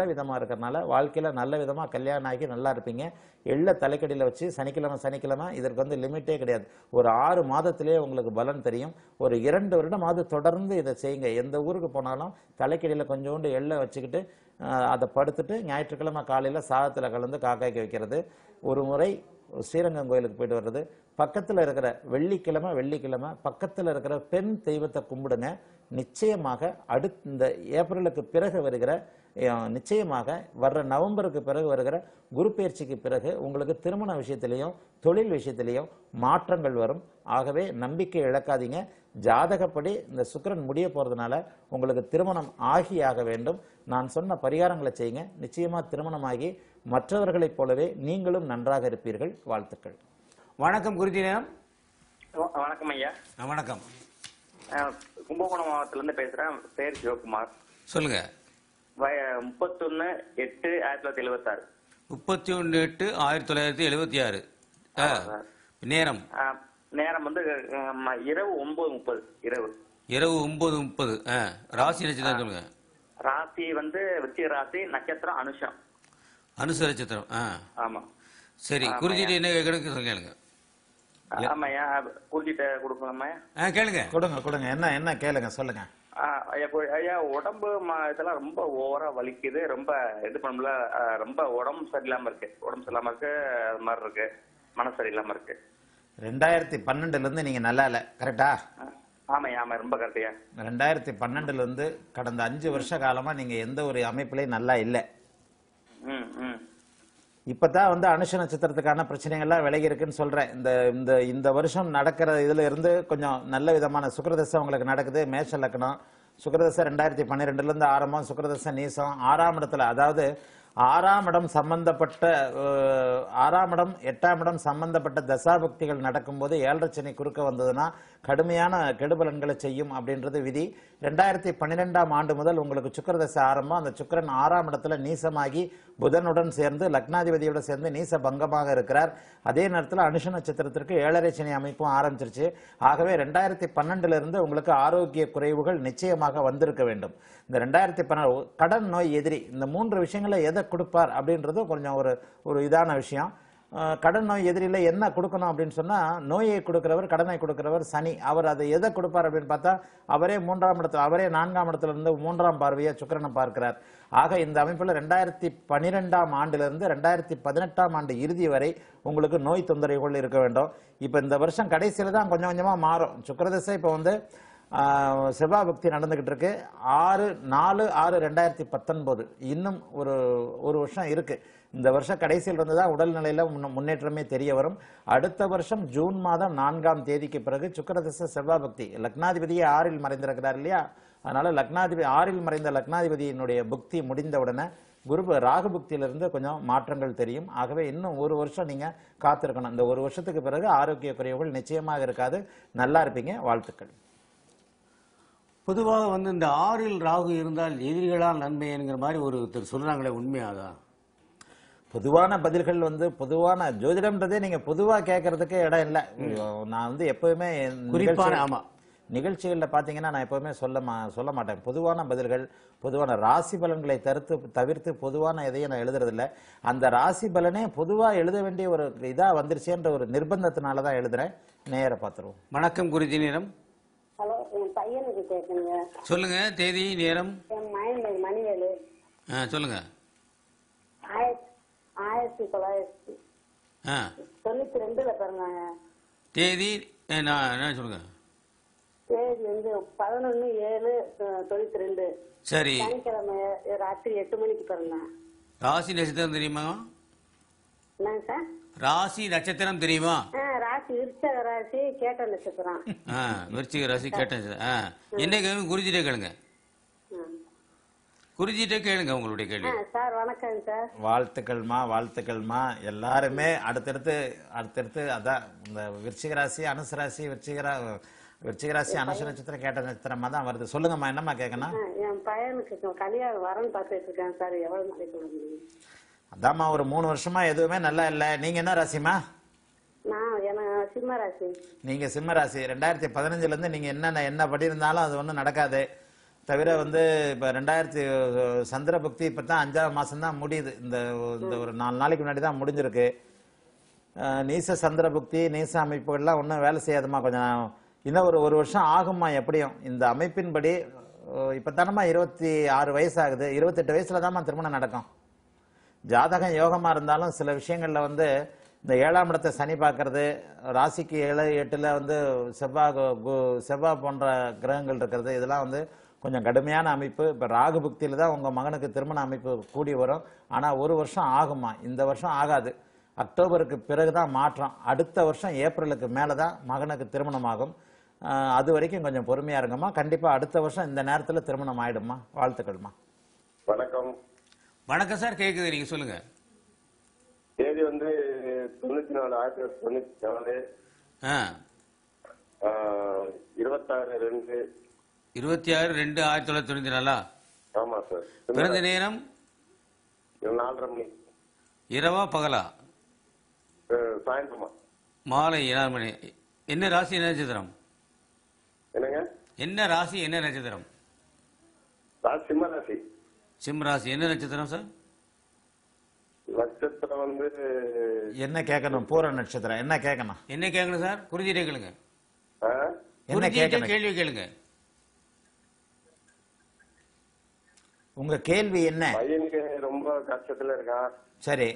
இருக்கிறனால வாழ்க்கையில நல்ல விதமா கல்யாணம் ஆகி நல்லா இருப்பீங்க எள்ள தலைக்கடியில வச்சு சனிக்கிழமை சனிக்கிழமை இதற்கு வந்து லிமிட்டே கிடையாது ஒரு ஆறு மாதத்திலேயே உங்களுக்கு பலன் தெரியும் ஒரு இரண்டு வருடமாவது தொடர்ந்து இதை செய்யுங்க எந்த ஊருக்கு போனாலும் தலைக்கடியில கொஞ்சோண்டு எள்ளை வச்சுக்கிட்டு ஆஹ், அதை படுத்துட்டு ஞாயிற்றுக்கிழமை காலையில சாதத்துல கலந்து காக்காய்க்கு வைக்கிறது ஒரு முறை ஸ்ரீரங்கம் கோயிலுக்கு போயிட்டு வர்றது பக்கத்துல இருக்கிற வெள்ளிக்கிழமை வெள்ளிக்கிழமை பக்கத்துல இருக்கிற பெண் தெய்வத்தை கும்பிடுங்க நிச்சயமாக அடுத்த இந்த ஏப்ரலுக்கு பிறகு வருகிற அஹ், நிச்சயமாக வர்ற நவம்பருக்கு பிறகு வருகிற குரு பயிற்சிக்கு பிறகு உங்களுக்கு திருமண விஷயத்திலையும் தொழில் விஷயத்திலையும் மாற்றங்கள் வரும் ஆகவே நம்பிக்கை இழக்காதீங்க ஜாதகப்படி இந்த சுக்கிரன் முடிய போறதுனால உங்களுக்கு திருமணம் ஆகியாக வேண்டும் நான் சொன்ன பரிகாரங்களை செய்யுங்க நிச்சயமா திருமணமாகி மற்றவர்களைப் போலவே நீங்களும் நன்றாக இருப்பீர்கள் வாழ்த்துக்கள் வணக்கம் குருஜி நேரம் வ- வணக்கம் ஐயா ஆ, வணக்கம் அஹ், கும்பகோணம் மாவட்டத்துல இருந்து பேசுறேன் பேர் சிவகுமார் சொல்லுங்க வய முப்பத்தொன்னு எட்டு ஆயிரத்தி தொள்ளாயிரத்தி எழுபத்தாறு முப்பத்தி ஒன்று எட்டு ஆயிரத்தி தொள்ளாயிரத்தி எழுபத்தி ஆறு ஆ, நேரம் அஹ், நேரம் வந்து அஹ், ம- இரவு ஒன்பது முப்பது இரவு இரவு ஒன்பது முப்பது ஆ ராசி நட்சத்திரம் சொல்லுங்க ராசி வந்து விருச்சிக ராசி நட்சத்திரம் அனுஷம் அனுச நட்சத்திரம் ஆ ஆமா சரி குருஜிட்டு என்ன கேட்க சொல்லுங்க ஆமா ஐயா குறிச்சிட்ட கொடுக்கணுமா ஆ கேளுங்க கொடுங்க கொடுங்க என்ன என்ன கேளுங்க சொல்லுங்க ஆஹ் ஐயா கு- ஐயா உடம்பு ம- இதெல்லாம் ரொம்ப ஓவரா வலிக்குது ரொம்ப இது பண்ண முடியல ஆஹ் ரொம்ப உடம்பு சரியில்லாம இருக்கு உடம்பு சரியில்லாம இருக்கு அது மாதிரி இருக்கு மனசு சரியில்லாம இருக்கு ரெண்டாயிரத்தி பன்னெண்டுல இருந்து நீங்க நல்லா இல்ல கரெக்டா ஆஹ் ஆமாய்யா ஆமா ரொம்ப கரெக்டையா ரெண்டாயிரத்தி பன்னெண்டுல இருந்து கடந்த அஞ்சு வருஷ காலமா நீங்க எந்த ஒரு அமைப்பிலையும் நல்லா இல்லை ம் ம் இப்பதான் வந்து அனுஷ நட்சத்திரத்துக்கான பிரச்சனைகள்லாம் விலகி இருக்குன்னு சொல்றேன் இந்த இந்த இந்த வருஷம் நடக்கிற இதுல இருந்து கொஞ்சம் நல்ல விதமான சுக்கிரதசை உங்களுக்கு நடக்குது மேஷ லக்னம் சுக்கிரதசை ரெண்டாயிரத்தி பன்னிரெண்டுல இருந்து ஆரம்பம் சுக்கிரதசை நீசம் ஆறாம் இடத்துல அதாவது ஆறாம் இடம் சம்பந்தப்பட்ட அஹ், ஆறாம் இடம் எட்டாம் இடம் சம்பந்தப்பட்ட தசாபக்திகள் நடக்கும்போது ஏழரை சனி குறுக்க வந்ததுன்னா கடுமையான கெடுபலன்களை செய்யும் அப்படின்றது விதி ரெண்டாயிரத்தி பன்னிரெண்டாம் ஆண்டு முதல் உங்களுக்கு சுக்கிரதசை ஆரம்பம் அந்த சுக்கிரன் ஆறாம் இடத்துல நீசமாகி புதனுடன் சேர்ந்து லக்னாதிபதியோட சேர்ந்து நீச பங்கமாக இருக்கிறார் அதே நேரத்தில் அனுஷ நட்சத்திரத்திற்கு ஏழரை சனி அமைப்பும் ஆரம்பிச்சிருச்சு ஆகவே ரெண்டாயிரத்தி பன்னெண்டுல இருந்து உங்களுக்கு ஆரோக்கிய குறைவுகள் நிச்சயமாக வந்திருக்க வேண்டும் இந்த ரெண்டாயிரத்தி பன்னெண்டு கடன் நோய் எதிரி இந்த மூன்று விஷயங்களை எதை கொடுப்பார் அப்படின்றது கொஞ்சம் ஒரு ஒரு இதான விஷயம் அஹ் கடன் நோய் எதிரில என்ன கொடுக்கணும் அப்படின்னு சொன்னா நோயை கொடுக்கிறவர் கடனை கொடுக்கிறவர் சனி அவர் அதை எதை கொடுப்பார் அப்படின்னு பார்த்தா அவரே மூன்றாம் இடத்துல அவரே நான்காம் இடத்துல இருந்து மூன்றாம் பார்வையை சுக்கிரனை பார்க்கிறார் ஆக இந்த அமைப்புல ரெண்டாயிரத்தி பன்னிரெண்டாம் ஆண்டுல இருந்து ரெண்டாயிரத்தி பதினெட்டாம் ஆண்டு இறுதி வரை உங்களுக்கு நோய் தொந்தரவுகள் இருக்க வேண்டும் இப்ப இந்த வருஷம் கடைசியில தான் கொஞ்சம் கொஞ்சமா மாறும் சுக்கிரதசை இப்ப வந்து ஆஹ், செவ்வாய் பக்தி நடந்துகிட்டு இருக்கு ஆறு நாலு ஆறு ரெண்டாயிரத்தி பத்தொன்பது இன்னும் ஒரு ஒரு வருஷம் இருக்கு இந்த வருஷம் கடைசியில் இருந்து தான் உடல்நிலையில முன்ன- முன்னேற்றமே தெரிய வரும் அடுத்த வருஷம் ஜூன் மாதம் நான்காம் தேதிக்கு பிறகு சுக்கிரதச செவ்வாய் பக்தி லக்னாதிபதியே ஆறில் மறைந்திருக்கிறார் இல்லையா அதனால லக்னாதிபதி ஆறில் மறைந்த லக்னாதிபதியினுடைய புக்தி முடிந்த உடனே குரு ராகு புக்தியிலிருந்து கொஞ்சம் மாற்றங்கள் தெரியும் ஆகவே இன்னும் ஒரு வருஷம் நீங்க காத்திருக்கணும் இந்த ஒரு வருஷத்துக்கு பிறகு ஆரோக்கிய குறைவுகள் நிச்சயமாக இருக்காது நல்லா இருப்பீங்க வாழ்த்துக்கள் பொதுவாக வந்து இந்த ஆறில் ராகு இருந்தால் எதிரிகளால் நன்மை என்கிற மாதிரி ஒருத்தர் சொல்றாங்களே உண்மையாதான் பொதுவான பதில்கள் வந்து பொதுவான ஜோதிடம்ன்றதே நீங்க பொதுவா கேட்கறதுக்கு இடம் இல்லை நான் வந்து எப்பவுமே குறிப்பான, நிகழ்ச்சி- ஆமா. நிகழ்ச்சிகள்ல பாத்தீங்கன்னா நான் எப்பவுமே சொல்ல மா- சொல்ல மாட்டேன் பொதுவான பதில்கள் பொதுவான ராசி பலன்களை தவிர்த்து தவிர்த்து பொதுவான எதையும் நான் எழுதுறதில்ல அந்த ராசி பலனே பொதுவா எழுத வேண்டிய ஒரு இதா வந்துருச்சேன்ற ஒரு நிர்பந்தத்தினால தான் எழுதுறேன் நேர பார்த்துருவோம் வணக்கம் குருஜி நேரம் ஹலோ என் பையனுக்கு கேட்குங்க சொல்லுங்க தேதி நேரம் என் மயன் பேர் மணிவேலு ஆ சொல்லுங்க ஆயிரத்தி ஆயிரத்தி தொள்ளாயிரத்தி ஆ தொண்ணூத்தி ரெண்டுல பிறந்தாங்க தேதி ஆ, நான் என்ன சொல்லுங்க தேதி வந்து பதினொன்னு ஏழு அஹ், தொண்ணூத்தி ரெண்டு சரி சனிக்கிழமை ராத்திரி எட்டு மணிக்கு பிறந்தேன் ராசி நட்சத்திரம் தெரியுமா என்னங்க சார் ராசி நட்சத்திரம் தெரியுமா ஆ ராசி விருச்சக ராசி கேட்ட நட்சத்திரம் ஆ விருச்சிக ராசி கேட்டேன் சார் ஆ என்ன கேள்வி குருஜிட்டே கேளுங்க ம். குருஜிட்டே கேளுங்க உங்களுடைய ஆ கேள்வி சார் வணக்கம் சார் வாழ்த்துக்கள்மா வாழ்த்துக்கள்மா எல்லாருமே அடுத்தடுத்து அடுத்தடுத்து அதான் இந்த விருச்சிக ராசி அனுச ராசி விருச்சிக ரா- விருச்சிக ராசி அனுச நட்சத்திரம் கேட்ட நட்சத்திரமா தான் வருது சொல்லுங்கம்மா என்னம்மா கேட்கணும் ஆ, என் பையனுக்கு கல்யாணம் வரன்னு பார்த்துட்டு இருக்கேன் சார் எவ்வளவு நாளைக்கு வர முடியும் அதாம்மா ஒரு மூணு வருஷமா எதுவுமே நல்லா இல்லை நீங்க என்ன ராசிமா நான் எனக்கு சிம்ம ராசி நீங்க சிம்ம ராசி ரெண்டாயிரத்தி பதினஞ்சுல இருந்து நீங்க என்னென்ன என்ன பண்ணியிருந்தாலும் அது ஒன்றும் நடக்காது தவிர வந்து இப்போ ரெண்டாயிரத்தி சந்திர புக்தி இப்போ தான் அஞ்சாவது மாதம் தான் முடியுது இந்த இந்த ஒரு நாலு நாளைக்கு முன்னாடி தான் முடிஞ்சிருக்கு அஹ், நீச சந்திர புக்தி நீச அமைப்புகள்லாம் ஒன்றும் வேலை செய்யாதுமா கொஞ்சம் இன்னும் ஒரு ஒரு வருஷம் ஆகுமா எப்படியும் இந்த அமைப்பின்படி இப்போ தானம்மா இருபத்தி ஆறு வயசு ஆகுது இருபத்தெட்டு வயசுல தான்மா திருமணம் நடக்கும் ஜாதகம் யோகமா இருந்தாலும் சில விஷயங்கள்ல வந்து இந்த ஏழாம் இடத்தை சனி பார்க்கறது ராசிக்கு ஏழு எட்டுல வந்து செவ்வாய் கு- கு- செவ்வாய் போன்ற கிரகங்கள் இருக்கிறது இதெல்லாம் வந்து கொஞ்சம் கடுமையான அமைப்பு இப்போ ராகு புக்தியில தான் உங்க மகனுக்கு திருமண அமைப்பு கூடி வரும் ஆனா ஒரு வருஷம் ஆகுமா இந்த வருஷம் ஆகாது அக்டோபருக்கு பிறகுதான் மாற்றம் அடுத்த வருஷம் ஏப்ரலுக்கு மேலே தான் மகனுக்கு திருமணம் ஆகும் ஆஹ் அது வரைக்கும் கொஞ்சம் பொறுமையா இருங்கம்மா கண்டிப்பா அடுத்த வருஷம் இந்த நேரத்துல திருமணம் ஆயிடும்மா வாழ்த்துக்கள்மா வணக்கம் வணக்கம் சார் கேட்குது நீங்கள் சொல்லுங்கள் தேதி வந்து தொண்ணூத்தி நாலு ஆயிரத்தி தொள்ளாயிரத்தி தொண்ணூத்தி நாலு ஆ ஆஹ், இருபத்தாறு ரெண்டு இருபத்தி ஆறு ரெண்டு ஆயிரத்தி தொள்ளாயிரத்தி தொண்ணூற்றி நாலா ஆமா சார் பிறந்த நேரம் நாலரை மணி இரவா பகலா அஹ், சாயந்தரமா மாலை ஏழாறு மணி என்ன ராசி என்ன நட்சத்திரம் என்னங்க என்ன ராசி என்ன நட்சத்திரம் ராசி சிம்ம ராசி சிம்ம ராசி என்ன நட்சத்திரம் சார் நட்சத்திரம் வந்து என்ன கேட்கணும் பூர நட்சத்திரம் என்ன கேட்கணும் என்ன கேட்கணும் சார் குறிஞ்சிட்டே கேளுங்க ஆஹ், என்ன குறிஞ்சிட்டே கேட்கணும் கேள்வி கேளுங்க உங்க கேள்வி என்ன பையனுக்கு ரொம்ப கஷ்டத்துல இருக்கான் சரி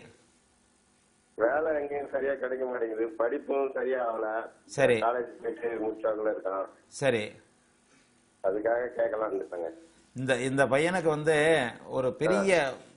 வேலை எங்கேயும் சரியா கிடைக்க மாட்டேங்குது படிப்பும் சரியா ஆகல சரி காலேஜ் போயிட்டு முடிச்சாக்குள்ள இருக்கான் சரி அதுக்காக கேட்கலாம்னு இருக்காங்க இந்த இந்த பையனுக்கு வந்து ஒரு பெரிய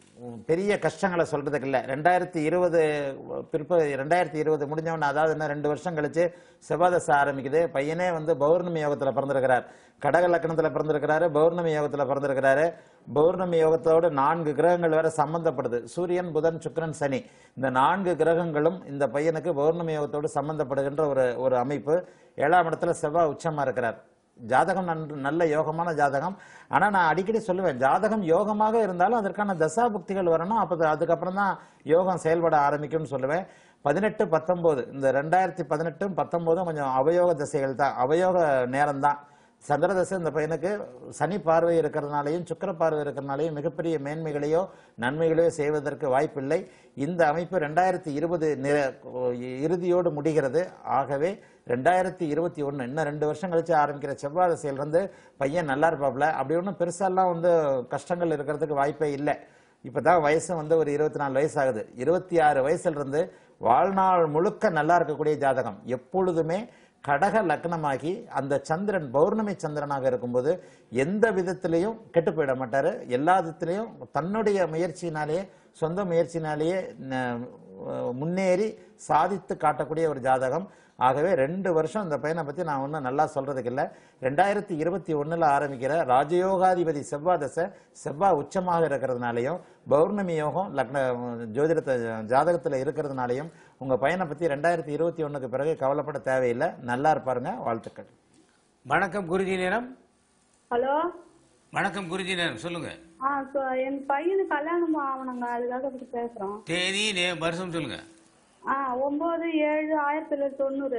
பெரிய கஷ்டங்களை சொல்றதுக்கு இல்ல ரெண்டாயிரத்தி இருபது பிற்ப ரெண்டாயிரத்தி இருபது முடிஞ்சவன அதாவது இன்னும் ரெண்டு வருஷம் கழிச்சு செவ்வாதசை ஆரம்பிக்குது பையனே வந்து பௌர்ணமி யோகத்துல பிறந்திருக்கிறார் கடக லக்னத்துல பிறந்திருக்கிறாரு பௌர்ணமி யோகத்துல பிறந்திருக்கிறாரு பௌர்ணமி யோகத்தோடு நான்கு கிரகங்கள் வேற சம்பந்தப்படுது சூரியன் புதன் சுக்கிரன் சனி இந்த நான்கு கிரகங்களும் இந்த பையனுக்கு பௌர்ணமி யோகத்தோடு சம்பந்தப்படுகின்ற ஒரு ஒரு அமைப்பு ஏழாம் இடத்துல செவ்வாய் உச்சமா இருக்கிறார் ஜாதகம் நன்று நல்ல யோகமான ஜாதகம் ஆனா நான் அடிக்கடி சொல்லுவேன் ஜாதகம் யோகமாக இருந்தாலும் அதற்கான தசா புக்திகள் வரணும் அப்போ அதுக்கப்புறம் தான் யோகம் செயல்பட ஆரம்பிக்கும்னு சொல்லுவேன் பதினெட்டு பத்தொன்பது இந்த ரெண்டாயிரத்தி பதினெட்டும் பத்தொன்பதும் கொஞ்சம் அவயோக திசைகள் தான் அவயோக நேரம் தான் சந்திரதசை இந்த பையனுக்கு சனி பார்வை இருக்கிறதுனாலையும் சுக்கிர பார்வை இருக்கிறதுனாலையும் மிகப்பெரிய மேன்மைகளையோ நன்மைகளையோ செய்வதற்கு வாய்ப்பில்லை இந்த அமைப்பு ரெண்டாயிரத்தி இருபது இறுதியோடு முடிகிறது ஆகவே ரெண்டாயிரத்தி இருபத்தி ஒன்று இன்னும் ரெண்டு வருஷம் கழிச்சு ஆரம்பிக்கிற செவ்வாய் திசையிலிருந்து பையன் நல்லா இருப்பாப்ல அப்படி ஒன்றும் பெருசாலாம் வந்து கஷ்டங்கள் இருக்கிறதுக்கு வாய்ப்பே இல்லை இப்பதான் வயசு வந்து ஒரு இருபத்தி நாலு வயசு ஆகுது இருபத்தி ஆறு வயசுல இருந்து வாழ்நாள் முழுக்க நல்லா இருக்கக்கூடிய ஜாதகம் எப்பொழுதுமே கடக லக்னமாகி அந்த சந்திரன் பௌர்ணமி சந்திரனாக இருக்கும்போது எந்த விதத்திலையும் கெட்டு போயிட மாட்டாரு எல்லா விதத்திலையும் தன்னுடைய முயற்சியினாலேயே சொந்த முயற்சியினாலேயே ந- முன்னேறி சாதித்து காட்டக்கூடிய ஒரு ஜாதகம் ஆகவே ரெண்டு வருஷம் இந்த பையனை பத்தி நான் ஒன்றும் நல்லா சொல்றதுக்கு இல்லை ரெண்டாயிரத்தி இருபத்தி ஒண்ணுல ஆரம்பிக்கிற ராஜயோகாதிபதி செவ்வாய் தசை செவ்வாய் உச்சமாக இருக்கிறதுனாலையும் பௌர்ணமி யோகம் லக்ன ஜோதிடத்தை ஜாதகத்துல இருக்கிறதுனாலையும் உங்க பையனை பத்தி ரெண்டாயிரத்தி இருபத்தி ஒண்ணுக்கு பிறகு கவலைப்பட தேவையில்லை நல்லா இருப்பாருங்க வாழ்த்துக்கள் வணக்கம் குருஜி நேரம் ஹலோ வணக்கம் குருஜி நேரம் சொல்லுங்க ஆ so என் பையனுக்கு கல்யாணம் ஆகணுங்க அதுக்காக இப்படி பேசுறோம் தேதி நே வருஷம் சொல்லுங்க ஆ ஒன்பது ஏழு ஆயிரத்தி தொள்ளாயிரத்தி தொண்ணூறு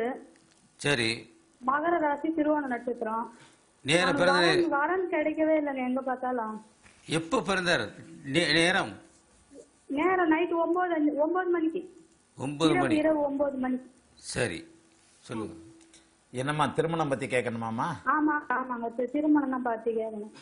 சரி மகர ராசி திருவோண நட்சத்திரம் நேரம் அவனுக்கு பிறந்த வரன் வரன் கிடைக்கவே இல்லைங்க எங்க பார்த்தாலும் எப்போ பிறந்தார் நே- நேரம் நேரம் நைட் ஒன்பது அஞ்சு ஒன்பது மணிக்கு ஒன்பது இரவு மணி இரவு ஒன்பது மணிக்கு சரி சொல்லுங்க என்னம்மா திருமணம் பத்தி கேட்கணுமாம்மா ஆமா ஆமாங்க தி- திருமணம் தான் பார்த்து கேட்கணும்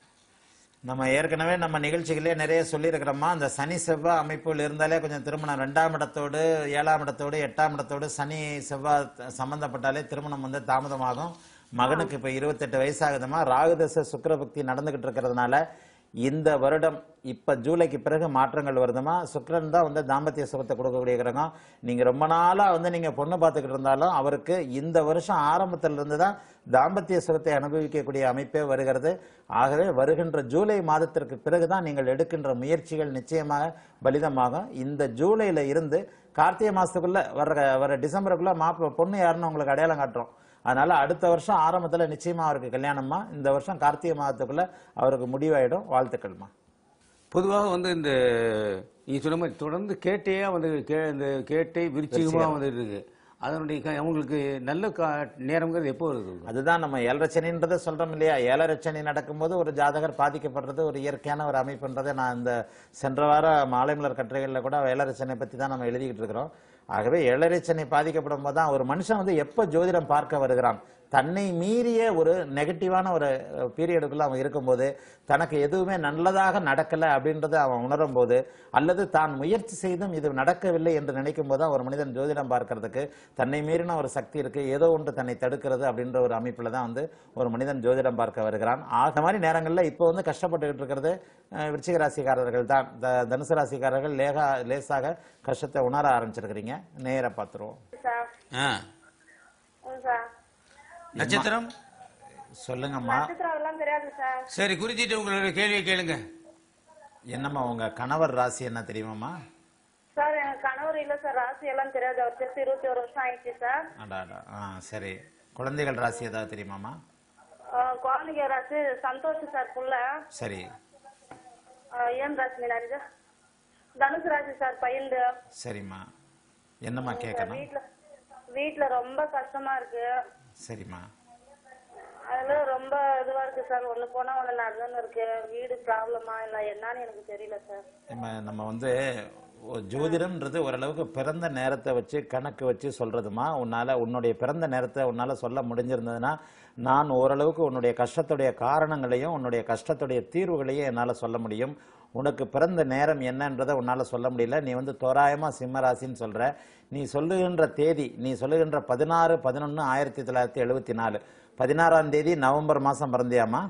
நம்ம ஏற்கனவே நம்ம நிகழ்ச்சிகளே நிறைய சொல்லியிருக்கிறோமா அந்த சனி செவ்வாய் அமைப்புகள் இருந்தாலே கொஞ்சம் திருமணம் ரெண்டாம் இடத்தோடு ஏழாம் இடத்தோடு எட்டாம் இடத்தோடு சனி செவ்வாய் த- சம்பந்தப்பட்டாலே திருமணம் வந்து தாமதமாகும் மகனுக்கு இப்ப இருபத்தெட்டு வயசாகுதுமா ராகுதச சுக்கிரபக்தி நடந்துகிட்டு இருக்கிறதுனால இந்த வருடம் இப்ப ஜூலைக்கு பிறகு மாற்றங்கள் வருதுமா சுக்கிரன் தான் வந்து தாம்பத்திய சுகத்தை கொடுக்கக்கூடிய கிரகம் நீங்க ரொம்ப நாளா வந்து நீங்க பொண்ணு பார்த்துக்கிட்டு இருந்தாலும் அவருக்கு இந்த வருஷம் ஆரம்பத்துல இருந்து தான் தாம்பத்திய சுகத்தை அனுபவிக்கக்கூடிய அமைப்பே வருகிறது ஆகவே வருகின்ற ஜூலை மாதத்திற்கு பிறகுதான் நீங்கள் எடுக்கின்ற முயற்சிகள் நிச்சயமாக பலிதமாகும் இந்த ஜூலையில இருந்து கார்த்திகை மாசத்துக்குள்ள வர்ற வர டிசம்பருக்குள்ள மாப்பிள்ளை பொண்ணு யாருன்னு உங்களுக்கு அடையாளம் காட்டுறோம் அதனால அடுத்த வருஷம் ஆரம்பத்துல நிச்சயமா அவருக்கு கல்யாணம்மா இந்த வருஷம் கார்த்திகை மாதத்துக்குள்ள அவருக்கு முடிவாயிடும் வாழ்த்துக்கள்மா பொதுவாக வந்து இந்த நீ சொன்ன மாதிரி தொடர்ந்து கேட்டையா வந்து கே இந்த கேட்டை விருச்சிகமாக வந்துட்டு இருக்கு அதனுடைய க- அவங்களுக்கு நல்ல கா நேரங்கிறது எப்போ வருது அதுதான் நம்ம ஏழரச்சனின்றதை சொல்றோம் இல்லையா ஏழரச்சனி நடக்கும்போது ஒரு ஜாதகர் பாதிக்கப்படுறது ஒரு இயற்கையான ஒரு அமைப்புன்றதை நான் இந்த சென்ற வார மாலைமலர் கட்டுரைகளில் கூட ஏழரச்சனை பற்றி தான் நம்ம எழுதிக்கிட்டு இருக்கிறோம் ஆகவே ஏழரச்சனை பாதிக்கப்படும் போது தான் ஒரு மனுஷன் வந்து எப்போ ஜோதிடம் பார்க்க வருகிறான் தன்னை மீறிய ஒரு நெகட்டிவான ஒரு பீரியடுக்குள்ள அவன் இருக்கும்போது தனக்கு எதுவுமே நல்லதாக நடக்கலை அப்படின்றத அவன் உணரும் போது அல்லது தான் முயற்சி செய்தும் இது நடக்கவில்லை என்று நினைக்கும் போது தான் ஒரு மனிதன் ஜோதிடம் பார்க்கறதுக்கு தன்னை மீறின ஒரு சக்தி இருக்கு ஏதோ ஒன்று தன்னை தடுக்கிறது அப்படின்ற ஒரு அமைப்புல தான் வந்து ஒரு மனிதன் ஜோதிடம் பார்க்க வருகிறான் ஆக மாதிரி நேரங்களில் இப்போ வந்து கஷ்டப்பட்டுக்கிட்டு இருக்கிறது அஹ், விருச்சிக ராசிக்காரர்கள் தான் த- தனுசு ராசிக்காரர்கள் லேகா லேசாக கஷ்டத்தை உணர ஆரம்பிச்சிருக்கிறீங்க நேரா பார்த்துருவோம் சார் ஆ ம் சார் நட்சத்திரம் சொல்லுங்கம்மா நட்சத்திரம் எல்லாம் தெரியாது சார் சரி குறிச்சிட்டு உங்களுடைய கேள்வியை கேளுங்க என்னம்மா உங்க கணவர் ராசி என்ன தெரியுமாம்மா சார் எனக்கு கணவர் இல்ல சார் ராசி எல்லாம் தெரியாது அவர் சேர்த்து இருபத்தி ஒரு வருஷம் ஆயிடுச்சு சார் அடாடா ஆ சரி குழந்தைகள் ராசி ஏதாவது தெரியுமாம்மா ஆஹ் குழந்தைங்க ராசி சந்தோஷ் சார் புள்ள சரி ஆஹ் ஏன் ராசி மீனாரி சார் தனுசு ராசி சார் பையன் சரிம்மா என்னம்மா கேட்கணும் வீட்ல வீட்ல ரொம்ப கஷ்டமா இருக்கு சரிம்மா அதுல ரொம்ப இதுவா இருக்கு சார் ஒண்ணு போனா ஒண்ணு நடந்துன்னு இருக்கு வீடு ப்ராப்ளமா இல்ல என்னன்னு எனக்கு தெரியல சார் நம்ம நம்ம வந்து ஒரு ஜோதிடம்ன்றது ஓரளவுக்கு பிறந்த நேரத்தை வச்சு கணக்கு வச்சு சொல்றதுமா உன்னால உன்னுடைய பிறந்த நேரத்தை உன்னால சொல்ல முடிஞ்சிருந்ததுன்னா நான் ஓரளவுக்கு உன்னுடைய கஷ்டத்துடைய காரணங்களையும் உன்னுடைய கஷ்டத்துடைய தீர்வுகளையும் என்னால சொல்ல முடியும் உனக்கு பிறந்த நேரம் என்னன்றதை உன்னால சொல்ல முடியல நீ வந்து தோராயமா சிம்ம ராசின்னு சொல்ற நீ சொல்லுகின்ற தேதி நீ சொல்லுகின்ற பதினாறு பதினொன்று ஆயிரத்தி தொள்ளாயிரத்தி எழுபத்தி நாலு பதினாறாம் தேதி நவம்பர் மாதம் பிறந்தியாமா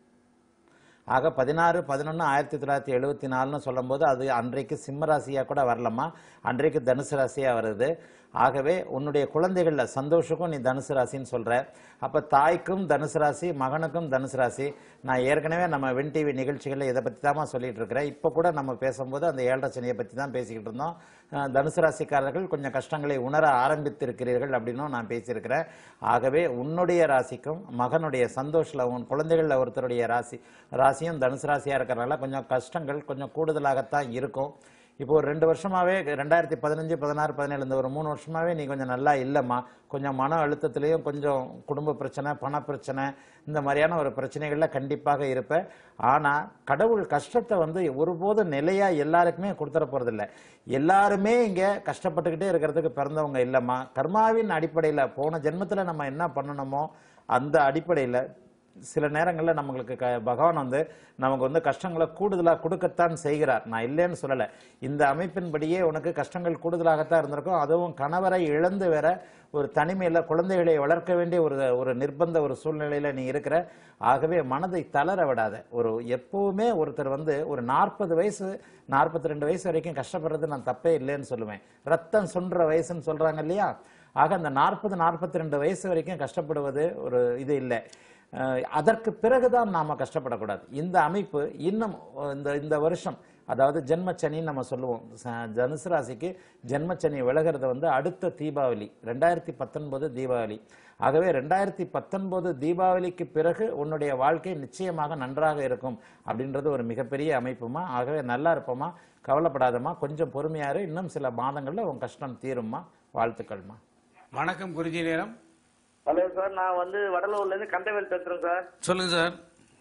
ஆக பதினாறு பதினொன்று ஆயிரத்தி தொள்ளாயிரத்தி எழுபத்தி நாலுன்னு சொல்லும்போது அது அன்றைக்கு சிம்ம ராசியாக கூட வரலம்மா அன்றைக்கு தனுசு ராசியாக வருது ஆகவே உன்னுடைய குழந்தைகளில் சந்தோஷுக்கும் நீ தனுசு ராசின்னு சொல்கிற அப்போ தாய்க்கும் தனுசு ராசி மகனுக்கும் தனுசு ராசி நான் ஏற்கனவே நம்ம வென் டிவி நிகழ்ச்சிகளில் இதை பற்றி தான் சொல்லிட்டு இருக்கிறேன் இப்போ கூட நம்ம பேசும்போது அந்த ஏழரை சனியை பற்றி தான் பேசிக்கிட்டு இருந்தோம் அஹ் தனுசு ராசிக்காரர்கள் கொஞ்சம் கஷ்டங்களை உணர ஆரம்பித்திருக்கிறீர்கள் அப்படின்னும் நான் பேசியிருக்கிறேன் ஆகவே உன்னுடைய ராசிக்கும் மகனுடைய சந்தோஷில் உன் குழந்தைகளில் ஒருத்தருடைய ராசி ராசியும் தனுசு ராசியாக இருக்கிறனால கொஞ்சம் கஷ்டங்கள் கொஞ்சம் கூடுதலாகத்தான் இருக்கும் இப்போ ஒரு ரெண்டு வருஷமாவே ரெண்டாயிரத்தி பதினஞ்சு பதினாறு பதினேழு இந்த ஒரு மூணு வருஷமாவே நீ கொஞ்சம் நல்லா இல்லைம்மா கொஞ்சம் மன அழுத்தத்திலையும் கொஞ்சம் குடும்ப பிரச்சனை பண பிரச்சனை இந்த மாதிரியான ஒரு பிரச்சனைகள்ல கண்டிப்பாக இருப்ப ஆனா கடவுள் கஷ்டத்தை வந்து ஒருபோதும் நிலையா எல்லாருக்குமே கொடுத்துட போறதில்ல எல்லாருமே இங்க கஷ்டப்பட்டுக்கிட்டே இருக்கிறதுக்கு பிறந்தவங்க இல்லைம்மா கர்மாவின் அடிப்படையில போன ஜென்மத்துல நம்ம என்ன பண்ணணுமோ அந்த அடிப்படையில சில நேரங்களில் நம்மளுக்கு க பகவான் வந்து நமக்கு வந்து கஷ்டங்களை கூடுதலாக கொடுக்கத்தான் செய்கிறார் நான் இல்லைன்னு சொல்லலை இந்த அமைப்பின்படியே உனக்கு கஷ்டங்கள் கூடுதலாகத்தான் இருந்திருக்கும் அதுவும் கணவரை இழந்து வேற ஒரு தனிமையில் குழந்தைகளை வளர்க்க வேண்டிய ஒரு ஒரு நிர்பந்த ஒரு சூழ்நிலையில நீ இருக்கிற ஆகவே மனதை தளர விடாத ஒரு எப்பவுமே ஒருத்தர் வந்து ஒரு நாற்பது வயசு நாற்பத்தி ரெண்டு வயசு வரைக்கும் கஷ்டப்படுறது நான் தப்பே இல்லைன்னு சொல்லுவேன் ரத்தம் சுன்ற வயசுன்னு சொல்றாங்க இல்லையா ஆக அந்த நாற்பது நாற்பத்தி ரெண்டு வயசு வரைக்கும் கஷ்டப்படுவது ஒரு இது இல்லை அஹ் அதற்கு பிறகுதான் நாம கஷ்டப்படக்கூடாது இந்த அமைப்பு இன்னும் இந்த இந்த வருஷம் அதாவது ஜென்மச்சனின்னு நம்ம சொல்லுவோம் ச- தனுசு ராசிக்கு ஜென்மச்சனி விலகிறது வந்து அடுத்த தீபாவளி ரெண்டாயிரத்தி பத்தொன்பது தீபாவளி ஆகவே ரெண்டாயிரத்தி பத்தொன்பது தீபாவளிக்கு பிறகு உன்னுடைய வாழ்க்கை நிச்சயமாக நன்றாக இருக்கும் அப்படின்றது ஒரு மிகப்பெரிய அமைப்புமா ஆகவே நல்லா இருப்போமா கவலைப்படாதம்மா கொஞ்சம் பொறுமையாரு இன்னும் சில மாதங்கள்ல உன் கஷ்டம் தீரும்மா வாழ்த்துக்கள்மா வணக்கம் குறிஞ்சி நேரம் ஹலோ சார் நான் வந்து வடலூர்ல இருந்து கந்தவேல் பேசுறேன் சார் சொல்லுங்க சார்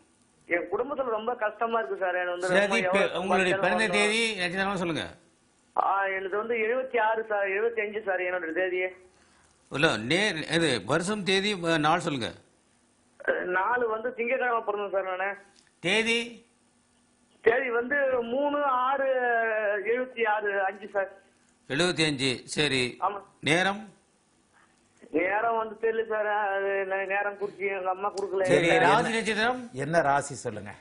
என் குடும்பத்துல ரொம்ப கஷ்டமா இருக்கு சார் எனக்கு வந்து சரி ரொம்ப இப்ப எவ்வளவு உங்களுடைய சம்பாதிச்சாலும் பிறந்த வந்து- தேதி நட்சத்திரம் சொல்லுங்க ஆ, எனது வந்து எழுபத்தி ஆறு சார் எழுபத்தி அஞ்சு சார் என்னோட தேதி இல்ல நேர் இது வருஷம் தேதி அஹ், நாள் சொல்லுங்க அஹ், நாலு வந்து திங்கட்கிழமை பிறந்தேன் சார் நானு தேதி தேதி வந்து மூணு ஆறு எழுபத்தி ஆறு அஞ்சு சார் எழுபத்தி அஞ்சு சரி ஆமா நேரம் நேரம் வந்து தெரியல சார் அது நே- நேரம் குறிச்சு எங்க அம்மா கொடுக்கல சரி ராசி நட்சத்திரம் என்ன ராசி சொல்லுங்க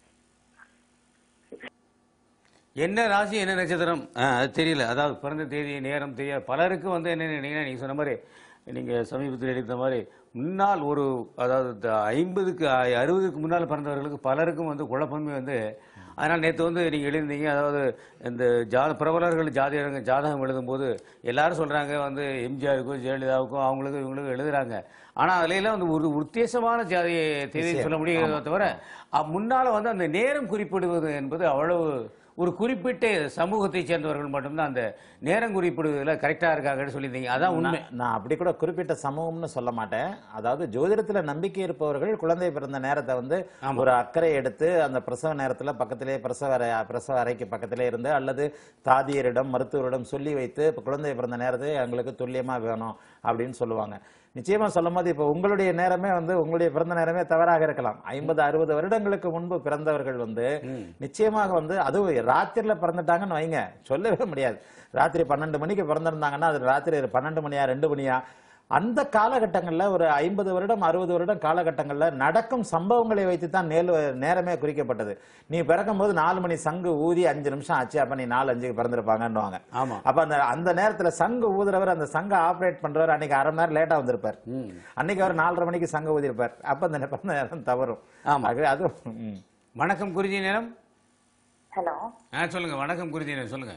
என்ன ராசி என்ன நட்சத்திரம் ஆ, அது தெரியல அதாவது பிறந்த தேதி நேரம் தெரியாது பலருக்கு வந்து என்ன நினைக்கிறீங்கன்னா நீங்க சொன்ன மாதிரி நீங்க சமீபத்தில் எடுத்த மாதிரி முன்னால் ஒரு அதாவது த- ஐம்பதுக்கு அ- அறுபதுக்கு முன்னால் பிறந்தவர்களுக்கு பலருக்கும் வந்து குழப்பமே வந்து அதனால் நேற்று வந்து நீங்கள் எழுதிருந்தீங்க அதாவது இந்த ஜா பிரபலர்கள் ஜாதிக ஜாதகம் எழுதும்போது எல்லாரும் சொல்கிறாங்க வந்து எம்ஜிஆருக்கும் ஜெயலலிதாவுக்கும் அவங்களுக்கும் இவங்களுக்கும் எழுதுறாங்க ஆனால் அதுல வந்து ஒரு உத்தேசமான ஜாதியை தேதியை சொல்ல முடியாத தவிர அ- முன்னால வந்து அந்த நேரம் குறிப்பிடுவது என்பது அவ்வளவு ஒரு குறிப்பிட்ட சமூகத்தை சேர்ந்தவர்கள் மட்டும்தான் அந்த நேரம் குறிப்பிடுவதில் கரெக்டாக இருக்காங்கன்னு சொல்லியிருந்தீங்க அதான் உண்மை நான் நான் அப்படி கூட குறிப்பிட்ட சமூகம்னு சொல்ல மாட்டேன் அதாவது ஜோதிடத்துல நம்பிக்கை இருப்பவர்கள் குழந்தை பிறந்த நேரத்தை வந்து ஒரு அக்கறை எடுத்து அந்த பிரசவ நேரத்துல பக்கத்திலே பிரசவ அறை பிரசவ அறைக்கு பக்கத்திலே இருந்து அல்லது தாதியரிடம் மருத்துவரிடம் சொல்லி வைத்து இப்ப குழந்தை பிறந்த நேரத்தை எங்களுக்கு துல்லியமா வேணும் அப்படின்னு சொல்லுவாங்க நிச்சயமா சொல்லும் போது இப்போ உங்களுடைய நேரமே வந்து உங்களுடைய பிறந்த நேரமே தவறாக இருக்கலாம் ஐம்பது அறுபது வருடங்களுக்கு முன்பு பிறந்தவர்கள் வந்து நிச்சயமாக வந்து அதுவும் ராத்திரில பிறந்துட்டாங்கன்னு வைங்க சொல்லவே முடியாது ராத்திரி பன்னெண்டு மணிக்கு பிறந்திருந்தாங்கன்னா அது ராத்திரி பன்னெண்டு மணியா ரெண்டு மணியா அந்த காலகட்டங்கள்ல ஒரு ஐம்பது வருடம் அறுபது வருடம் காலகட்டங்கள்ல நடக்கும் சம்பவங்களை வைத்து தான் நேலு நேரமே குறிக்கப்பட்டது நீ பிறக்கும் போது நாலு மணி சங்கு ஊதி அஞ்சு நிமிஷம் ஆச்சு அப்ப நீ நாலு அஞ்சுக்கு பிறந்திருப்பாங்கன்னுவாங்க ஆமா அப்ப அந்த அந்த நேரத்துல சங்கு ஊதுறவர் அந்த சங்க ஆபரேட் பண்றவர் அன்னைக்கு அரை மணி நேரம் லேட்டா வந்திருப்பார் அன்னைக்கு அவர் நாலரை மணிக்கு சங்க ஊதிருப்பார் அப்ப அந்த பிறந்த நேரம் தவறும் ஆமா. ஆகவே அது ம். வணக்கம் குருஜி நேரம் ஹலோ ஆ சொல்லுங்க வணக்கம் குருஜி நேரம் சொல்லுங்க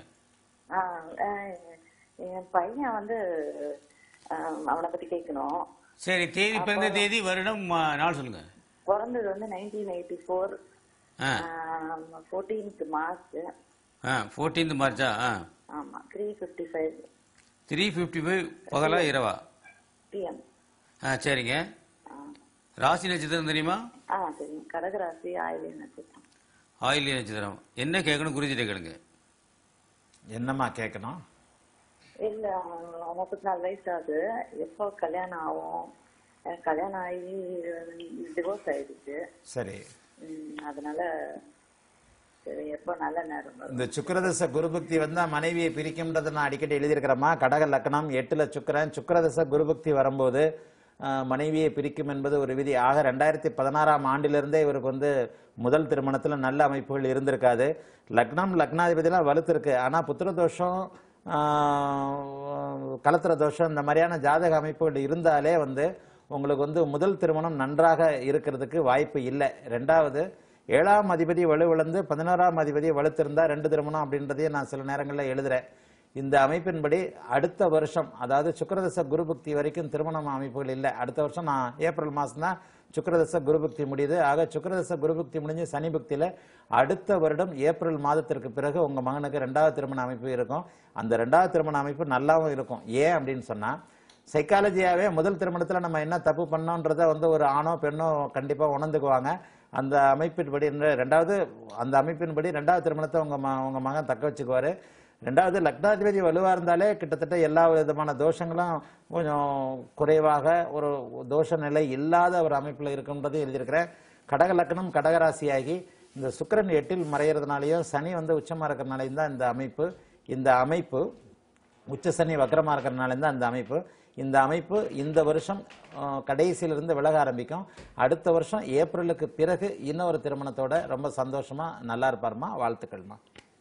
என் பையன் வந்து ஆஹ், அவனை பத்தி கேட்கணும் சரி தேதி பிறந்த தேதி வருடம் ஆ, நாள் சொல்லுங்க பிறந்தது வந்து நைன்டீன் எயிட்டி ஃபோர் ஆ ஃபோர்டீன்த் மார்ச் ஆ ஃபோர்டீன்த் மார்ச்சா ஆ ஆமா three fifty five three fifty five பகலா இரவா பிஎம் ஆ சரிங்க ராசி நட்சத்திரம் தெரியுமா ஆ சரி கடகராசி ஆயிலே நட்சத்திரம் ஆயிலி நட்சத்திரம் என்ன கேட்கணும் குருஜிட்ட கேளுங்க என்னம்மா கேட்கணும் இல்ல அவன் முப்பத்தி நாலு வயசு ஆகுது எப்போ கல்யாணம் ஆகும் எனக்கு கல்யாணம் ஆகி டிவோர்ஸ் ஆயிடுச்சு சரி ம், அதனால சரி எப்போ நல்ல நேரம் வரும் இந்த சுக்கிரதச குருபக்தி வந்தா மனைவியை பிரிக்கும்ன்றதை நான் அடிக்கடி எழுதியிருக்கிறேம்மா கடக லக்னம் எட்டுல சுக்கிரன் சுக்கிரதச குருபக்தி வரும்போது ஆஹ், மனைவியை பிரிக்கும் என்பது ஒரு விதி ஆக ரெண்டாயிரத்தி பதினாறாம் ஆண்டிலிருந்தே இவருக்கு வந்து முதல் திருமணத்துல நல்ல அமைப்புகள் இருந்திருக்காது லக்னம் லக்னாதிபதிலாம் வலுத்திருக்கு ஆனா புத்திர தோஷம் ஆஹ், கலத்திர தோஷம் இந்த மாதிரியான ஜாதக அமைப்புகள் இருந்தாலே வந்து உங்களுக்கு வந்து முதல் திருமணம் நன்றாக இருக்கிறதுக்கு வாய்ப்பு இல்லை ரெண்டாவது ஏழாம் அதிபதி வலுவிழந்து பதினோராம் அதிபதி வலுத்திருந்தா ரெண்டு திருமணம் அப்படின்றதையும் நான் சில நேரங்களில் எழுதுறேன் இந்த அமைப்பின்படி அடுத்த வருஷம் அதாவது சுக்கிரதச குருபக்தி வரைக்கும் திருமணம் அமைப்புகள் இல்லை அடுத்த வருஷம் நான் ஏப்ரல் மாதம் தான் சுக்கிரதச குருபக்தி முடியுது ஆக சுக்கிரதச குருபக்தி முடிஞ்சு சனி பக்தியில அடுத்த வருடம் ஏப்ரல் மாதத்திற்கு பிறகு உங்க மகனுக்கு ரெண்டாவது திருமண அமைப்பு இருக்கும் அந்த ரெண்டாவது திருமண அமைப்பு நல்லாவும் இருக்கும் ஏன் அப்படின்னு சொன்னா சைக்காலஜியாவே முதல் திருமணத்துல நம்ம என்ன தப்பு பண்ணோன்றத வந்து ஒரு ஆணோ பெண்ணோ கண்டிப்பா உணர்ந்துக்குவாங்க அந்த அமைப்பின்படி இந்த ரெண்டாவது அந்த அமைப்பின்படி ரெண்டாவது திருமணத்தை உங்க ம உங்க மகன் தக்க வச்சுக்குவாரு ரெண்டாவது லக்னாதிபதி வலுவா இருந்தாலே கிட்டத்தட்ட எல்லா விதமான தோஷங்களும் கொஞ்சம் குறைவாக ஒரு தோஷ நிலை இல்லாத ஒரு அமைப்புல இருக்குன்றதை எழுதியிருக்கிறேன் கடக லக்னம் கடகராசியாகி இந்த சுக்கிரன் எட்டில் மறையிறதுனாலையும் சனி வந்து உச்சமா இருக்கிறனாலையும் தான் இந்த அமைப்பு இந்த அமைப்பு உச்ச சனி வக்கரமா இருக்கிறனால தான் இந்த அமைப்பு இந்த அமைப்பு இந்த வருஷம் அஹ், கடைசியிலிருந்து விலக ஆரம்பிக்கும் அடுத்த வருஷம் ஏப்ரலுக்கு பிறகு இன்னொரு திருமணத்தோட ரொம்ப சந்தோஷமா நல்லா இருப்பாருமா வாழ்த்துக்கள்மா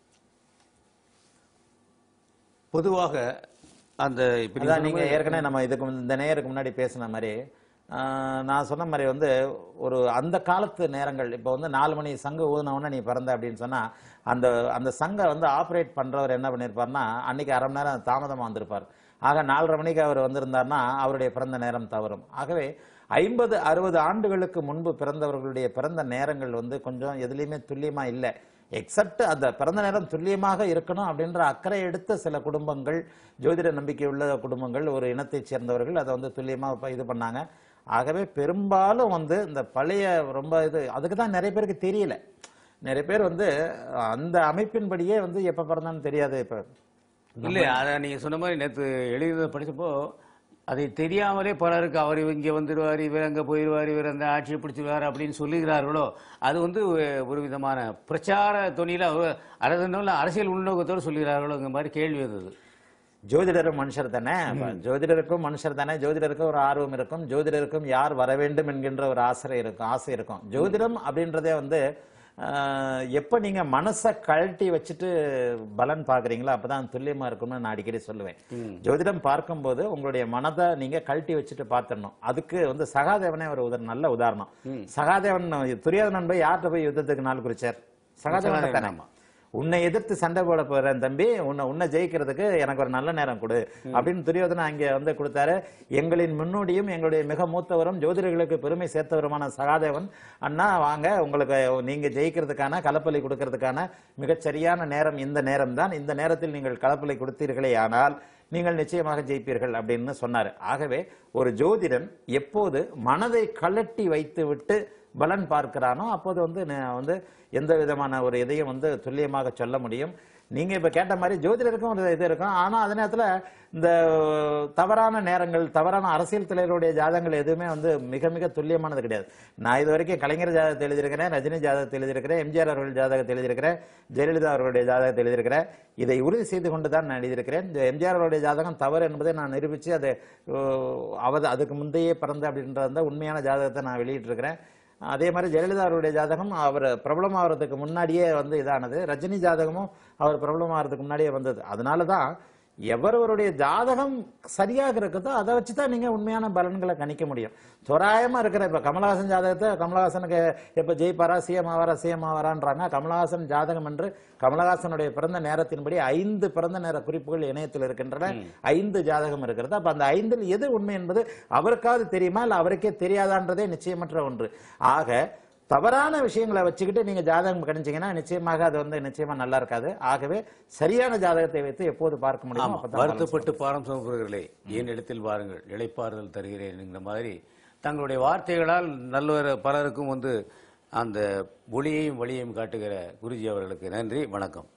பொதுவாக அந்த இப்ப நீங்க அதான் சொன்ன நீங்க மாதிரி- ஏற்கனவே நம்ம இதுக்கு முன்- இந்த நேயருக்கு முன்னாடி பேசின மாதிரி ஆஹ், நான் சொன்ன மாதிரி வந்து ஒரு அந்த காலத்து நேரங்கள் இப்போ வந்து நாலு மணி சங்கு ஊதுனவுடனே நீ பிறந்த அப்படின்னு சொன்னா அந்த அந்த சங்கை வந்து ஆப்ரேட் பண்றவர் என்ன பண்ணியிருப்பார்னா அன்னைக்கு அரை மணி நேரம் தாமதமா வந்திருப்பார் ஆக நாலரை மணிக்கு அவர் வந்திருந்தார்னா அவருடைய பிறந்த நேரம் தவறும் ஆகவே ஐம்பது அறுபது ஆண்டுகளுக்கு முன்பு பிறந்தவர்களுடைய பிறந்த நேரங்கள் வந்து கொஞ்சம் எதுலேயுமே துல்லியமா இல்லை எக்ஸப்ட் அந்த பிறந்த நேரம் துல்லியமாக இருக்கணும் அப்படின்ற அக்கறை எடுத்த சில குடும்பங்கள் ஜோதிட நம்பிக்கை உள்ள குடும்பங்கள் ஒரு இனத்தைச் சேர்ந்தவர்கள் அதை வந்து துல்லியமா இப்ப இது பண்ணாங்க ஆகவே பெரும்பாலும் வந்து இந்த பழைய ரொம்ப இது அதுக்கு தான் நிறைய பேருக்கு தெரியல நிறைய பேர் வந்து அந்த அமைப்பின்படியே வந்து எப்ப பிறந்தான்னு தெரியாது இப்ப இல்ல அதை நீங்க சொன்ன மாதிரி நேற்று எழுதியதை படிச்சப்போ அதை தெரியாமலே பலருக்கு அவர் இங்க வந்துடுவார் இவர் அங்க போயிடுவார் இவர் அந்த ஆட்சியை பிடிச்சிருவார் அப்படின்னு சொல்லுகிறார்களோ அது வந்து ஒரு- ஒரு விதமான பிரச்சார தொனியில அவர் அரசு அரசியல் உள்நோக்கத்தோடு சொல்லுகிறார்களோங்கிற மாதிரி கேள்வி வந்தது ஜோதிடரும் மனுஷர் தானே அப்ப ஜோதிடருக்கும் மனுஷர் தானே ஜோதிடருக்கும் ஒரு ஆர்வம் இருக்கும் ஜோதிடருக்கும் யார் வர வேண்டும் என்கின்ற ஒரு ஆசை இருக்கும் ஆசை இருக்கும் ஜோதிடம் அப்படின்றதே வந்து ஆஹ், எப்ப நீங்க மனசை கழட்டி வச்சுட்டு பலன் பாக்குறீங்களோ அப்பதான் துல்லியமா இருக்கும்னு நான் அடிக்கடி சொல்லுவேன் ஜோதிடம் பார்க்கும்போது உங்களுடைய மனதை நீங்க கழட்டி வச்சுட்டு பார்த்துடணும் அதுக்கு வந்து சகாதேவனே ஒரு உதாரணம் நல்ல உதாரணம் சகாதேவன் துரியாத நண்பை யார்கிட்ட போய் யுத்தத்துக்கு நாள் குறிச்சார் சகாதேவன் சகாதேவன், தானே ஆமா. உன்னை எதிர்த்து சண்டை போட போறேன் தம்பி உன்னை உன்னை ஜெயிக்கிறதுக்கு எனக்கு ஒரு நல்ல நேரம் கொடு அப்படின்னு துரியோதனா அங்கே வந்து கொடுத்தாரு எங்களின் முன்னோடியும் எங்களுடைய மிக மூத்தவரும் ஜோதிடர்களுக்கு பெருமை சேர்த்தவருமான சகாதேவன் அண்ணா வாங்க உங்களுக்கு நீங்க ஜெயிக்கிறதுக்கான களப்பலி கொடுக்கறதுக்கான மிகச்சரியான நேரம் இந்த நேரம் தான் இந்த நேரத்தில் நீங்கள் களப்பலி கொடுத்தீர்களே ஆனால் நீங்கள் நிச்சயமாக ஜெயிப்பீர்கள் அப்படின்னு சொன்னார் ஆகவே ஒரு ஜோதிடன் எப்போது மனதை கலட்டி வைத்து விட்டு பலன் பார்க்கிறானோ அப்போது வந்து ந- வந்து எந்த விதமான ஒரு இதையும் வந்து துல்லியமாக சொல்ல முடியும் நீங்க இப்ப கேட்ட மாதிரி ஜோதிடருக்கும் ஒரு இது இருக்கும் ஆனா அதே நேரத்துல இந்த தவறான நேரங்கள் தவறான அரசியல் தலைவருடைய ஜாதகங்கள் எதுவுமே வந்து மிக மிக துல்லியமானது கிடையாது நான் இது வரைக்கும் கலைஞர் ஜாதகத்தை எழுதியிருக்கிறேன் ரஜினி ஜாதகத்தை எழுதியிருக்கிறேன் எம்ஜிஆர் அவர்கள் ஜாதகத்தை எழுதியிருக்கிறேன் ஜெயலலிதா அவர்களுடைய ஜாதகத்தை எழுதியிருக்கிறேன் இதை உறுதி செய்து கொண்டு தான் நான் எழுதியிருக்கிறேன் இந்த எம்ஜிஆர் அவருடைய ஜாதகம் தவறு என்பதை நான் நிரூபித்து அதை அவது அதுக்கு முந்தையே பிறந்த அப்படின்ற அந்த உண்மையான ஜாதகத்தை நான் வெளியிட்டிருக்கிறேன் அதே மாதிரி ஜெயலலிதா அவருடைய ஜாதகம் அவர் பிரபலமாகிறதுக்கு முன்னாடியே வந்து இதானது ரஜினி ஜாதகமும் அவர் பிரபலமாகிறதுக்கு முன்னாடியே வந்தது அதனால தான் எவரவருடைய ஜாதகம் சரியாக இருக்குதோ அதை வச்சு தான் நீங்க உண்மையான பலன்களை கணிக்க முடியும் தோராயமா இருக்கிற இப்ப கமலஹாசன் ஜாதகத்தை கமலஹாசனுக்கு எப்ப ஜெயிப்பாரா சிஎம் ஆவாரா சிஎம் ஆவாரான்றாங்க கமலஹாசன் ஜாதகம் என்று கமலஹாசனுடைய பிறந்த நேரத்தின்படி ஐந்து பிறந்த நேர குறிப்புகள் இணையத்தில் இருக்கின்றன ஐந்து ஜாதகம் இருக்கிறது அப்ப அந்த ஐந்தில் எது உண்மை என்பது அவருக்காவது தெரியுமா இல்ல அவருக்கே தெரியாதான்றதே நிச்சயமற்ற ஒன்று ஆக தவறான விஷயங்களை வச்சுக்கிட்டு நீங்க ஜாதகம் கணிச்சீங்கன்னா நிச்சயமாக அது வந்து நிச்சயமா நல்லா இருக்காது ஆகவே சரியான ஜாதகத்தை வைத்து எப்போது பார்க்க முடியும் ஆமா அப்பதான் பலன் வருத்தப்பட்டு பாரம் சுமக்கிறீர்களே என் இடத்தில் வாருங்கள் இளைப்பாறுதல் தருகிறேன் என்கிற மாதிரி தங்களுடைய வார்த்தைகளால் நல்லவர் பலருக்கும் வந்து அந்த ஒளியையும் வழியையும் காட்டுகிற குருஜி அவர்களுக்கு நன்றி வணக்கம்